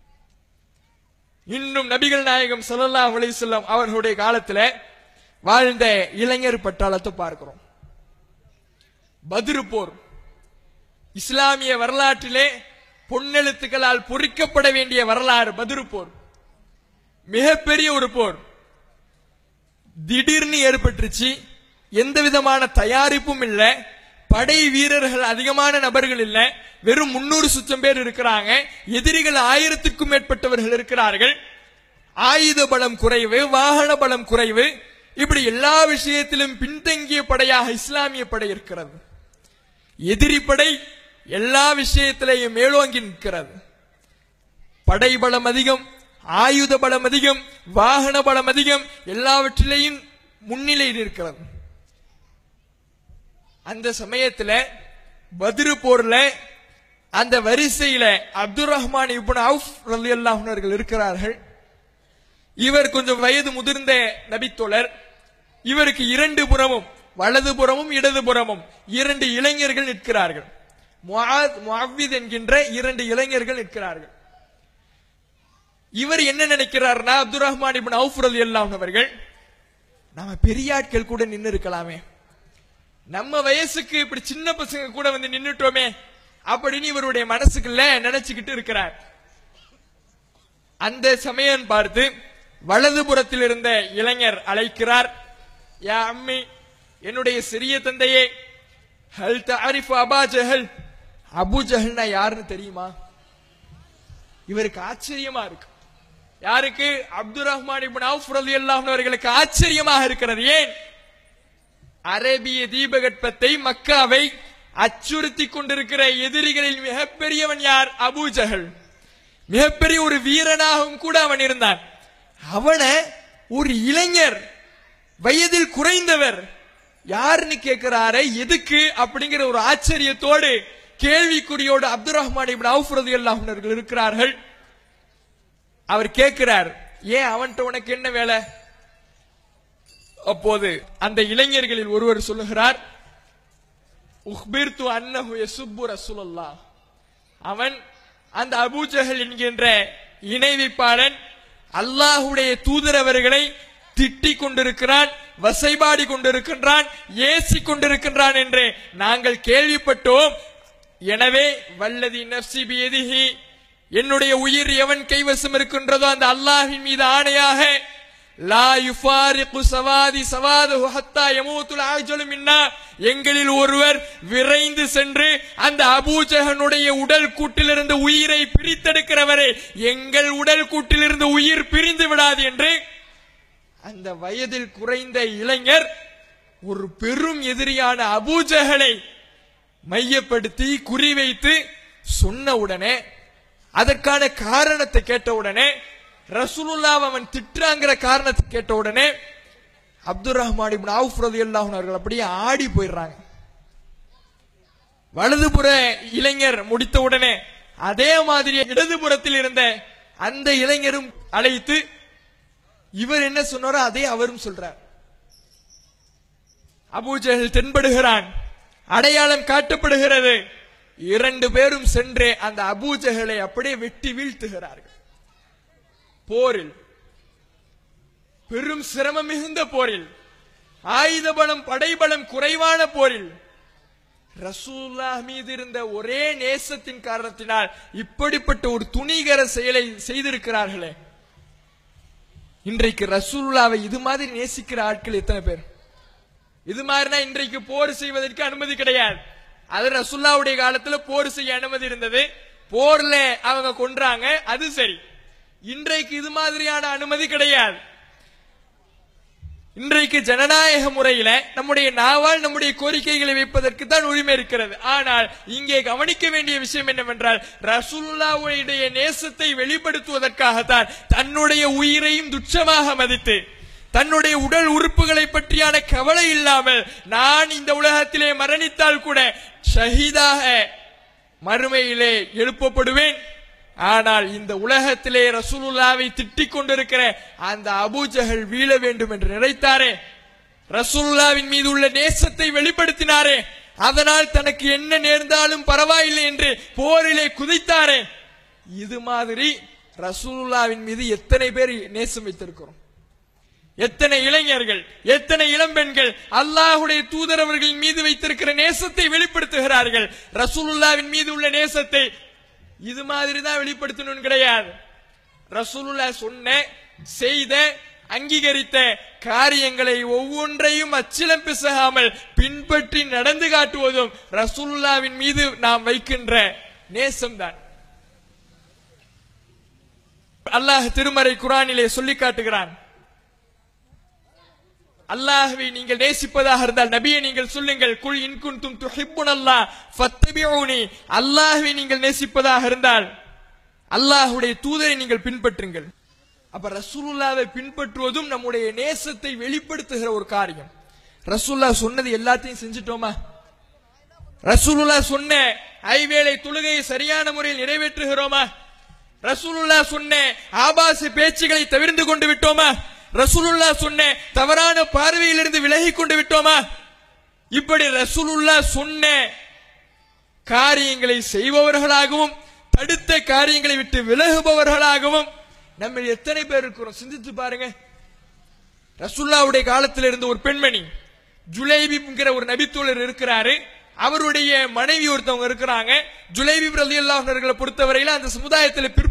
இன்னும் நபிகள் நாயகம் ஸல்லல்லாஹு அலைஹி வஸல்லம் அவர்களுடைய காலத்துல வாழ்ந்த இளைஞர் பட்டாளத்தை பார்க்கிறோம் பத்ரு போர் இஸ்லாமிய வரலாற்றிலே பொன்னெழுத்துக்களால் பொறிக்கப்பட வேண்டிய வரலாறு பத்ரு போர் மிகப்பெரிய ஒரு போர் திடீர்னு ஏற்பட்டுருச்சு எந்த விதமான தயாரிப்பும் இல்ல படை வீரர்கள் அதிகமான நபர்கள் இல்ல வெறும் முன்னூறு சுத்தம் பேர் இருக்கிறாங்க எதிரிகள் ஆயிரத்துக்கும் மேற்பட்டவர்கள் இருக்கிறார்கள் ஆயுத பலம் குறைவு வாகன பலம் குறைவு இப்படி எல்லா விஷயத்திலும் பின்தங்கிய படையாக இஸ்லாமிய படை இருக்கிறது எதிரி படை எல்லா விஷயத்திலேயும் மேலோங்கி நிற்கிறது படை பலம் அதிகம் ஆயுத பலம் அதிகம் வாகன பலம் அதிகம் எல்லாவற்றிலேயும் முன்னிலையில் இருக்கிறது அந்த சமயத்துல பத்ரு போர்ல அந்த வரிசையில அப்துல் ரஹ்மான் இப்னு அவுஃப் ரலியல்லாஹு அவர்கள் இருக்கிறார்கள் இவர் கொஞ்சம் வயது முதிர்ந்த நபித்தோழர் இவருக்கு இரண்டு புறமும் வலது புறமும் இடது புறமும் இரண்டு இளைஞர்கள் நிற்கிறார்கள் முஆத் முஅவ்வித் என்கின்ற இரண்டு இளைஞர்கள் நிற்கிறார்கள் இவர் என்ன நினைக்கிறார்னா அப்துல் ரஹ்மான் இப்னு அவுஃப் ரலியல்லாஹு அவர்கள் நாம பெரிய ஆட்கள் கூட நின்னு இருக்கலாமே நம்ம வயசுக்கு இப்படி சின்ன பசங்க கூட வந்து நின்னுட்டோமே அப்படின்னு இவருடைய மனசுக்குள்ள நினைச்சுக்கிட்டு இருக்கிறார் அந்த சமயம் பார்த்து வலதுபுறத்தில் இருந்த இளைஞர் அழைக்கிறார் யா அம்மி என்னுடைய சிறிய தந்தையே ஹல் தஅரிஃபு அபா ஜஹல் அபு ஜஹல்னா யாருன்னு தெரியுமா இவருக்கு ஆச்சரியமா இருக்கு யாருக்கு அப்துல் ரஹ்மான் இப்னு அவுஃப் ரலியல்லாஹு அன்ஹு அவர்களுக்கு ஆச்சரியமாக இருக்கிறது ஏன் அரேபிய தீபகற்பத்தை மக்காவை அச்சுறுத்தி கொண்டிருக்கிற எதிரிகளில் மிகப்பெரியவன் யார் அபூ ஜஹல் மிகப்பெரிய ஒரு வீரனாகவும் கூட அவன் இருந்தான் அவனை ஒரு இளைஞர் வயதில் குறைந்தவர் யாருன்னு கேட்கிறாரே எதுக்கு அப்படிங்கிற ஒரு ஆச்சரியத்தோடு கேள்விக்குறியோடு அப்துல் ரஹ்மான் இப்னு அவுஃப் ரலியல்லாஹு அன்ஹு அவர்கள் இருக்கிறார்கள் அவர் கேட்கிறார் ஏன் அவன்கிட்ட உனக்கு என்ன வேலை அப்போது அந்த இளைஞர்களில் ஒருவர் சொல்லுகிறார் உஹ்பிர்து அன்னஹு யசுப்பு ரசூலுல்லாஹ் அவன் அந்த அபூஜஹல் என்கின்ற இணை வைப்பாளன் அல்லாஹுடைய தூதர் அவர்களை திட்டிக் கொண்டிருக்கிறான் வசைபாடி கொண்டிருக்கின்றான் ஏசி கொண்டிருக்கின்றான் என்று நாங்கள் கேள்விப்பட்டோம் எனவே வல்லதி நப்சி பியதிஹி என்னுடைய உயிர் எவன் கைவசம் இருக்கின்றதோ அந்த அல்லாஹ்வின் மீது ஆணையாக லா யுஃபாரிகு சவாதி சவாதுஹு ஹத்தா யமூத்துல் ஆஜலு மின்னா எங்களில் ஒருவர் விரைந்து சென்று அந்த அபூஜகனுடைய உடல் கூட்டிலிருந்து உயிரை பிரித்தெடுக்கிறவரே எங்கள் உடல் கூட்டிலிருந்து உயிர் பிரிந்து விடாது என்று அந்த வயதில் குறைந்த இளைஞர் ஒரு பெரும் எதிரியான அபூஜகலை மையப்படுத்தி குறிவைத்து சொன்ன உடனே அதற்கான காரணத்தை கேட்ட உடனே ரசூலுல்லாஹ் அவன் திட்டுறாங்கிற காரணத்தை கேட்ட உடனே அப்துல் ரஹ்மான் இப்னு அவுஃப் ரலியல்லாஹு அன்ஹு அவர்கள் அப்படியே ஆடி போயிடுறாங்க வலதுபுற இளைஞர் முடித்த உடனே அதே மாதிரி இடதுபுறத்தில் இருந்த அந்த இளைஞரும் அழைத்து இவர் என்ன சொன்னாரோ அதே அவரும் சொல்றார் அபூஜஹல் தென்படுகிறான் அடையாளம் காட்டப்படுகிறது இரண்டு பேரும் சென்று அந்த அபூஜஹலை அப்படியே வெட்டி வீழ்த்துகிறார்கள் போரில் பெரும் சிரமம் மிகுந்த போரில் ஆயுத பலம் படைபலம் குறைவான போரில் ரசூலுல்லாஹ் மீது இருந்த ஒரே நேசத்தின் காரணத்தினால் இப்படிப்பட்ட ஒரு துணிகர செயலை செய்திருக்கிறார்களே இன்றைக்கு ரசூலுல்லாவை இது மாதிரி நேசிக்கிற ஆட்கள் எத்தனை பேர் இது மாதிரினா இன்றைக்கு போர் செய்வதற்கு அனுமதி கிடையாது அது ரசுல்லாவுடைய காலத்துல போர் செய்ய அனுமதி இருந்தது போர்ல அவங்க கொன்றாங்க அது சரி இன்றைக்கு இது மாதிரியான அனுமதி கிடையாது இன்றைக்கு ஜனநாயக முறையில நம்முடைய நாவால் நம்முடைய கோரிக்கைகளை வைப்பதற்கு தான் உரிமை இருக்கிறது ஆனால் இங்கே கவனிக்க வேண்டிய விஷயம் என்னவென்றால் ரசூல்லாவுடைய நேசத்தை வெளிப்படுத்துவதற்காகத்தான் தன்னுடைய உயிரையும் துச்சமாக மதித்து தன்னுடைய உடல் உறுப்புகளை பற்றியான கவலை இல்லாமல் நான் இந்த உலகத்திலே மரணித்தால் கூட ஷஹீதாக மறுமையிலே எழுப்பப்படுவேன் ஆனால் இந்த உலகத்திலே ரசூலுல்லாவை திட்டிக் கொண்டிருக்கிற அந்த அபூஜஹல் வீழ வேண்டும் என்று நினைத்தாரே ரசூலுல்லாவின் மீது உள்ள நேசத்தை வெளிப்படுத்தினாரே அதனால் தனக்கு என்ன நேர்ந்தாலும் பரவாயில்லை என்று போரிலே குதித்தாரே இது மாதிரி ரசூலுல்லாவின் மீது எத்தனை பேர் நேசம் வைத்திருக்கிறோம் எத்தனை இளைஞர்கள் எத்தனை இளம்பெண்கள் அல்லாஹுடைய தூதர் அவர்களின் மீது வைத்திருக்கிற நேசத்தை வெளிப்படுத்துகிறார்கள் ரசூலுல்லாவின் மீது உள்ள நேசத்தை இது மாதிரி தான் வெளிப்படுத்தணும் கிடையாது ரசூலுல்லா சொன்ன செய்த அங்கீகரித்த காரியங்களை ஒவ்வொன்றையும் அச்சிலம் பிசகாமல் பின்பற்றி நடந்து காட்டுவதும் ரசூலுல்லாவின் மீது நாம் வைக்கின்ற நேசம்தான் அல்லாஹ் திருமறை குரானிலே சொல்லி காட்டுகிறான் அல்லாஹ்வை நீங்கள் நேசிப்பதாக இருந்தால் நபியை நீங்கள் சொல்லுங்கள் குல் இன்குன்தும் துஹிப்புன் அல்லாஹ் ஃபத்தபிஊனி அல்லாஹ்வை நீங்கள் நேசிப்பதாக இருந்தால் அல்லாஹ்வுடைய தூதரை நீங்கள் பின்பற்றுங்கள் அப்ப ரசூலுல்லாவை பின்பற்றுவதும் நம்முடைய நேசத்தை வெளிப்படுத்துகிற ஒரு காரியம் ரசூல்லா சொன்னது எல்லாத்தையும் செஞ்சிட்டோமா ரசூலுல்லா சொன்ன ஐவேளை தொழுகையை சரியான முறையில் நிறைவேற்றுகிறோமா ரசூலுல்லா சொன்ன ஆபாச பேச்சுகளை தவிர்த்து கொண்டு விட்டோமா ரசூலுல்லா சொன்ன தவறான பார்வையிலிருந்து விலகி கொண்டு விட்டோமா இப்படி ரசூலுல்லா சொன்ன காரியங்களை செய்பவர்களாகவும் தடுத்த காரியங்களை விட்டு விலகுபவர்களாகவும் நம்ம எத்தனை பேர் இருக்கிறோம் சிந்தித்து பாருங்க ரசூல்லாவுடைய காலத்தில் இருந்த ஒரு பெண்மணி ஜுலைபிங்கிற ஒரு நபித்தோழர் இருக்கிறாரு அவருடைய மனைவி ஒருத்தவங்க இருக்கிறாங்க ஜுலைபி ரலியல்லாஹு அன்ஹுவை பொறுத்தவரையில அந்த சமுதாயத்தில் பிற்படுத்தப்பட்ட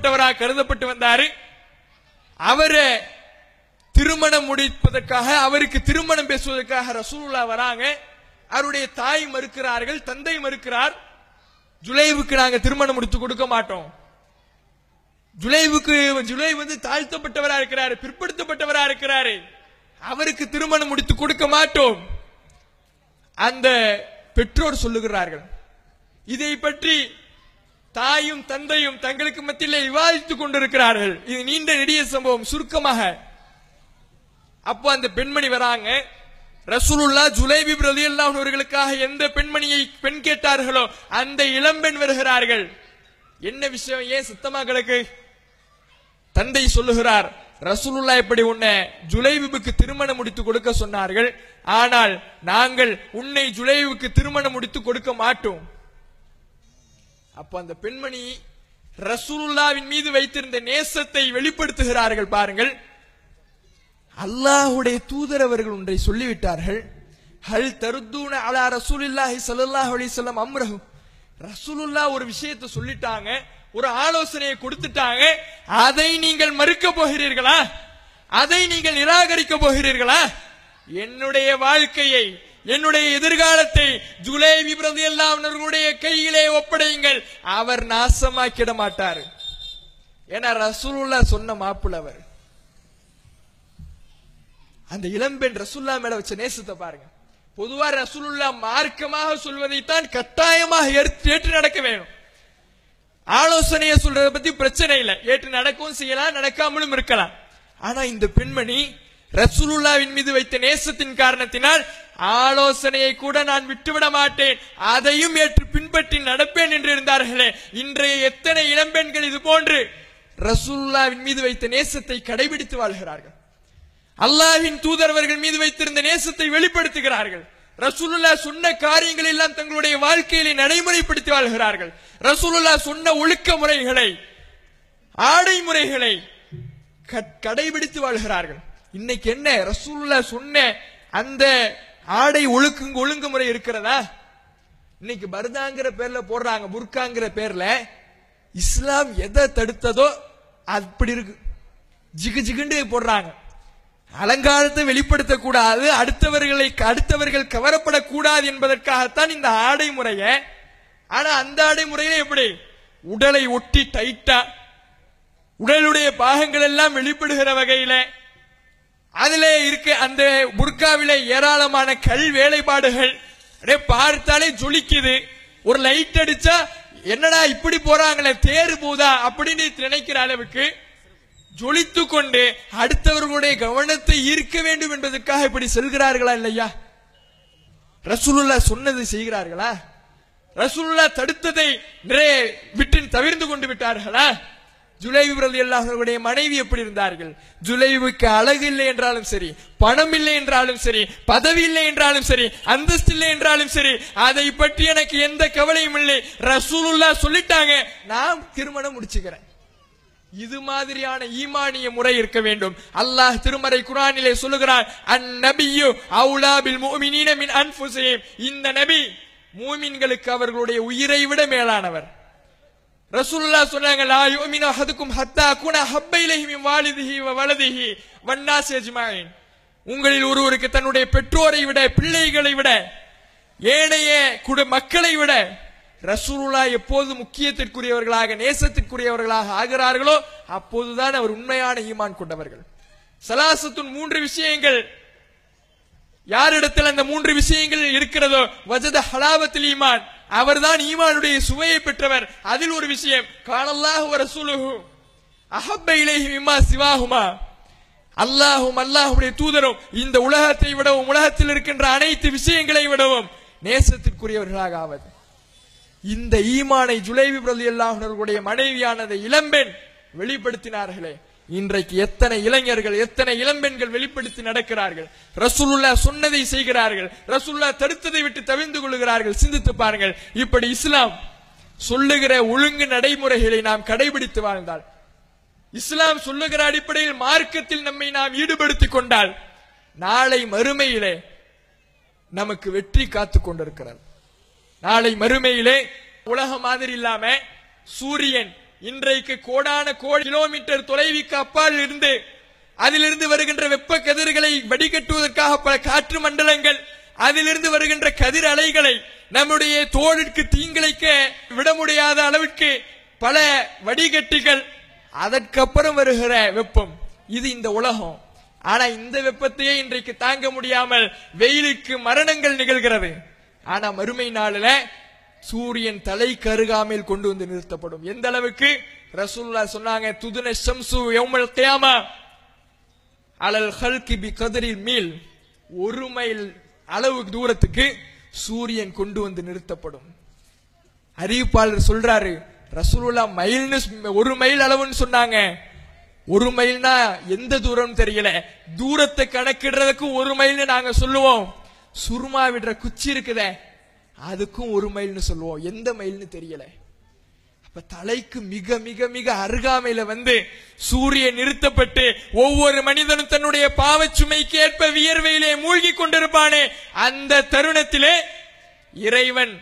தாழ்த்தப்பட்டவராக கருதப்பட்டு வந்தாரு அவரை திருமணம் முடிப்பதற்காக அவருக்கு திருமணம் பேசுவதற்காக ரசூலுல்லா வராங்க அவருடைய தாய் மறுக்கிறார்கள் தந்தை மறுக்கிறார் ஜுலைவுக்கு நாங்க திருமணம் முடித்து கொடுக்க மாட்டோம் ஜுலைவுக்கு ஜுலை வந்து தாழ்த்தப்பட்டவரா இருக்கிறாரு பிற்படுத்தப்பட்டவரா இருக்கிறாரு அவருக்கு திருமணம் முடித்து கொடுக்க மாட்டோம் அந்த பெற்றோர் சொல்லுகிறார்கள் இதை பற்றி தாயும் தந்தையும் தங்களுக்கு மத்தியிலே விவாதித்துக் கொண்டிருக்கிறார்கள் இது நீண்ட நெடிய சம்பவம் சுருக்கமாக அப்போ அந்த பெண்மணி வராங்க ரசூலுல்லா ஜுலைபி ரலியல்லாஹு அவர்களுக்காக எந்த பெண்மணியை பெண் கேட்டார்களோ அந்த இளம்பெண் வருகிறார்கள் என்ன விஷயம் ஏன் சுத்தமா கிடக்கு தந்தை சொல்லுகிறார் ரசூலுல்லா எப்படி உன்னை ஜுலைபிபுக்கு திருமணம் முடித்து கொடுக்க சொன்னார்கள் ஆனால் நாங்கள் உன்னை ஜுலைபுக்கு திருமணம் முடித்து கொடுக்க மாட்டோம் அப்ப அந்த பெண்மணி ரசூலுல்லாவின் மீது வைத்திருந்த நேசத்தை வெளிப்படுத்துகிறார்கள் பாருங்கள் அல்லாஹுடைய தூதர் அவர்கள் ஒன்றை சொல்லிவிட்டார்கள் ஹல் தருத்தூன அலா ரசூலில்லாஹி ஸல்லல்லாஹு அலைஹி வஸல்லம் அம்ரஹு ரசூலுல்லா ஒரு விஷயத்தை சொல்லிட்டாங்க ஒரு ஆலோசனையை கொடுத்துட்டாங்க அதை நீங்கள் மறுக்க போகிறீர்களா அதை நீங்கள் நிராகரிக்க போகிறீர்களா என்னுடைய வாழ்க்கையை என்னுடைய எதிர்காலத்தை ஜூலை விபரது எல்லாம் அவர்களுடைய கையிலே ஒப்படையுங்கள் அவர் நாசமாக்கிட மாட்டார் ஏன்னா ரசூலுல்லா சொன்ன மாப்பிள்ள அவர் அந்த இளம்பெண் ரசூல்லா மேல வச்ச நேசத்தை பாருங்க பொதுவா ரசூலுல்லா மார்க்கமாக சொல்வதைத்தான் கட்டாயமாக ஏற்று ஏற்று நடக்க வேணும் ஆலோசனையை சொல்றத பத்தி பிரச்சனை இல்லை ஏற்று நடக்கவும் செய்யலாம் நடக்காமலும் இருக்கலாம் ஆனா இந்த பெண்மணி ரசூலுல்லாவின் மீது வைத்த நேசத்தின் காரணத்தினால் ஆலோசனையை கூட நான் விட்டுவிட மாட்டேன் அதையும் ஏற்று பின்பற்றி நடப்பேன் என்று இருந்தார்களே இன்றைய எத்தனை இளம்பெண்கள் இது போன்று ரசூலுல்லாவின் மீது வைத்த நேசத்தை கடைபிடித்து வாழ்கிறார்கள் அல்லாஹ்வின் தூதரவர்கள் மீது வைத்திருந்த நேசத்தை வெளிப்படுத்துகிறார்கள் ரசூலுல்லா சொன்ன காரியங்கள் எல்லாம் தங்களுடைய வாழ்க்கையிலே நடைமுறைப்படுத்தி வாழ்கிறார்கள் ரசூலுல்லா சொன்ன ஒழுக்க முறைகளை ஆடை முறைகளை க- கடைபிடித்து வாழ்கிறார்கள் இன்னைக்கு என்ன ரசூலுல்லா சொன்ன அந்த ஆடை ஒழுக்கு ஒழுங்குமுறை இருக்கிறதா இன்னைக்கு பர்தாங்கிற பேர்ல போடுறாங்க புர்காங்கிற பேர்ல இஸ்லாம் எதை தடுத்ததோ அப்படி இருக்கு ஜிகு ஜிகுண்டு போடுறாங்க அலங்காரத்தை வெளிப்படுத்தக்கூடாது அடுத்தவர்களை அடுத்தவர்கள் கவரப்படக்கூடாது என்பதற்காகத்தான் இந்த ஆடை முறைய ஆனா அந்த ஆடை முறையில எப்படி உடலை ஒட்டி டைட்டா உடலுடைய பாகங்கள் எல்லாம் வெளிப்படுகிற வகையில அதிலே இருக்க அந்த புர்காவிலே ஏராளமான கல் வேலைப்பாடுகள் அப்படியே பார்த்தாலே ஜொலிக்குது ஒரு லைட் அடிச்சா என்னடா இப்படி போறாங்களே தேறு போதா அப்படின்னு நினைக்கிற அளவுக்கு ஜொலித்து கொண்டு அடுத்தவர்களுடைய கவனத்தை ஈர்க்க வேண்டும் என்பதற்காக இப்படி செல்கிறார்களா இல்லையா ரசூலுல்லா சொன்னதை செய்கிறார்களா ரசூலுல்லா தடுத்ததை நிறைய விட்டு தவிர்ந்து கொண்டு விட்டார்களா ஜுலைபி ரலி அல்லாஹர்களுடைய மனைவி எப்படி இருந்தார்கள் ஜுலைபுக்கு அழகு இல்லை என்றாலும் சரி பணம் இல்லை என்றாலும் சரி பதவி இல்லை என்றாலும் சரி அந்தஸ்து இல்லை என்றாலும் சரி அதை பற்றி எனக்கு எந்த கவலையும் இல்லை ரசூலுல்லா சொல்லிட்டாங்க நான் திருமணம் முடிச்சுக்கிறேன் இது மாதிரியான ஈமானிய முறை இருக்க வேண்டும் அல்லாஹ் திருமறை குரானிலே சொல்லுகிறான் அந்நபியு அவுலா பில் முஃமினீன மின் அன்ஃபுஸிஹிம் இந்த நபி மூமின்களுக்கு அவர்களுடைய உயிரை விட மேலானவர் ரசூலுல்லாஹ் சொன்னாங்க லா யுமினு அஹதுக்கும் ஹத்தா குன ஹப்ப இலைஹி மின் வாலிதிஹி வ வலதிஹி வன்னாஸ் அஜ்மாயின் உங்களில் ஒருவருக்கு தன்னுடைய பெற்றோரை விட பிள்ளைகளை விட ஏனைய குடு மக்களை விட ரசூலுல்லா எப்போது முக்கியத்திற்குரியவர்களாக நேசத்திற்குரியவர்களாக ஆகிறார்களோ அப்போதுதான் அவர் உண்மையான ஈமான் கொண்டவர்கள் சலாசத்துன் மூன்று விஷயங்கள் யாரிடத்தில் அந்த மூன்று விஷயங்கள் இருக்கிறதோ வஜத ஹலாவத்தில் ஈமான் அவர்தான் ஈமானுடைய சுவையை பெற்றவர் அதில் ஒரு விஷயம் காணல்லாஹு வ ரசூலுஹு அஹப்ப இலைஹி மிம்மா சிவாஹுமா அல்லாஹும் அல்லாஹுடைய தூதரும் இந்த உலகத்தை விடவும் உலகத்தில் இருக்கின்ற அனைத்து விஷயங்களை விடவும் நேசத்திற்குரியவர்களாக ஆவது இந்த ஈமானை ஜுலைபி பிரதி அல்லாஹர்களுடைய மனைவியானதை இளம்பெண் வெளிப்படுத்தினார்களே இன்றைக்கு எத்தனை இளைஞர்கள் எத்தனை இளம்பெண்கள் வெளிப்படுத்தி நடக்கிறார்கள் ரசூலுல்லா சொன்னதை செய்கிறார்கள் ரசூலுல்லா தடுத்ததை விட்டு தவிர்ந்து கொள்கிறார்கள் சிந்தித்து பாருங்கள் இப்படி இஸ்லாம் சொல்லுகிற ஒழுங்கு நடைமுறைகளை நாம் கடைபிடித்து வாழ்ந்தால் இஸ்லாம் சொல்லுகிற அடிப்படையில் மார்க்கத்தில் நம்மை நாம் ஈடுபடுத்திக் கொண்டால் நாளை மறுமையிலே நமக்கு வெற்றி காத்துக் கொண்டிருக்கிறது நாளை மறுமையிலே உலக மாதிரி இல்லாம சூரியன் இன்றைக்கு கோடான கோடி கிலோமீட்டர் தொலைவுக்கு அப்பால் இருந்து அதிலிருந்து வருகின்ற வெப்ப கதிர்களை வடிகட்டுவதற்காக பல காற்று மண்டலங்கள் அதிலிருந்து வருகின்ற கதிர் அலைகளை நம்முடைய தோளுக்கு தீங்கிழைக்க விட முடியாத அளவிற்கு பல வடிகட்டிகள் அதற்கப்புறம் வருகிற வெப்பம் இது இந்த உலகம் ஆனா இந்த வெப்பத்தையே இன்றைக்கு தாங்க முடியாமல் வெயிலுக்கு மரணங்கள் நிகழ்கிறது ஆனா மறுமை நாளில சூரியன் தலை கருகாமையில் கொண்டு வந்து நிறுத்தப்படும் எந்த அளவுக்கு ரசூல்லா சொன்னாங்க துதுன ஷம்சு யௌமல் கியாமா அலல் ஹல்கி பி கதிரில் மீல் ஒரு மைல் அளவு தூரத்துக்கு சூரியன் கொண்டு வந்து நிறுத்தப்படும் அறிவிப்பாளர் சொல்றாரு ரசூலுல்லா மைல்னு சொ- ஒரு மைல் அளவுன்னு சொன்னாங்க ஒரு மைல்னா எந்த தூரம் தெரியல தூரத்தை கணக்கிடுறதுக்கு ஒரு மைல்னு நாங்க சொல்லுவோம் சுருமா விடுற குச்சி இருக்குதே அதுக்கும் ஒரு மைல்னு சொல்லுவோம் எந்த மைல்னு தெரியல அப்ப தலைக்கு மிக மிக மிக அருகாமையில வந்து சூரியன் நிறுத்தப்பட்டு ஒவ்வொரு மனிதனும் தன்னுடைய பாவச்சுமைக்கு ஏற்ப வியர்வையிலே மூழ்கி கொண்டிருப்பானே அந்த தருணத்திலே இறைவன்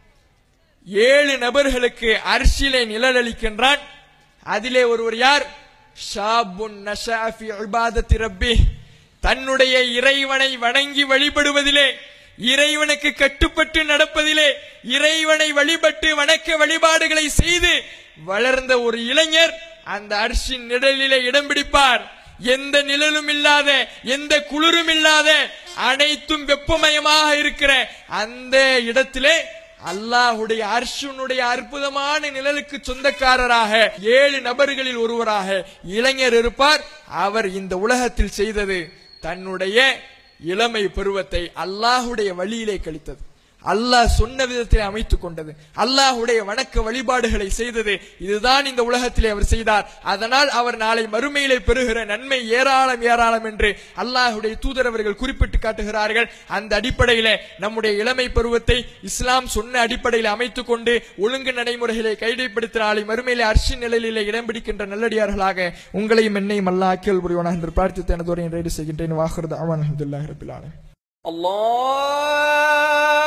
ஏழு நபர்களுக்கு அரிசியிலே நிழலளிக்கின்றான் அதிலே ஒருவர் யார் ஷாபுன் நஷா ஃபி இபாதத்தி ரப்பி தன்னுடைய இறைவனை வணங்கி வழிபடுவதிலே இறைவனுக்கு கட்டுப்பட்டு நடப்பதிலே இறைவனை வழிபட்டு வணக்க வழிபாடுகளை செய்து வளர்ந்த ஒரு இளைஞர் அந்த அரிசின் நிழலிலே இடம் பிடிப்பார் எந்த நிழலும் இல்லாத எந்த குளிரும் இல்லாத அனைத்தும் வெப்பமயமாக இருக்கிற அந்த இடத்திலே அல்லாஹுடைய அர்ஷுனுடைய அற்புதமான நிழலுக்கு சொந்தக்காரராக ஏழு நபர்களில் ஒருவராக இளைஞர் இருப்பார் அவர் இந்த உலகத்தில் செய்தது தன்னுடைய இளமை பருவத்தை அல்லாஹுடைய வழியிலே கழித்தது அல்லாஹ் சொன்ன விதத்தில் அமைத்துக் கொண்டது அல்லாஹுடைய வணக்க வழிபாடுகளை செய்தது இதுதான் இந்த உலகத்திலே அவர் செய்தார் அதனால் அவர் நாளை மறுமையிலே பெறுகிற நன்மை ஏராளம் ஏராளம் என்று அல்லாஹுடைய தூதர் அவர்கள் குறிப்பிட்டு காட்டுகிறார்கள் அந்த அடிப்படையிலே நம்முடைய இளமை பருவத்தை இஸ்லாம் சொன்ன அடிப்படையில் அமைத்துக் கொண்டு ஒழுங்கு நடைமுறைகளை கைடைப்படுத்த நாளை மறுமையிலே அர்ஷி நிலையிலே இடம் பிடிக்கின்ற நல்லடியார்களாக உங்களையும் என்னையும் அல்லாஹ் அக்கியல் புரிவானாக என்று பிரார்த்தித்து எனது உரையை நிறைவு செய்கின்றேன் வாக்குறது அவன் அஹமதுல்லாஹி ரபில் ஆலமீன் الله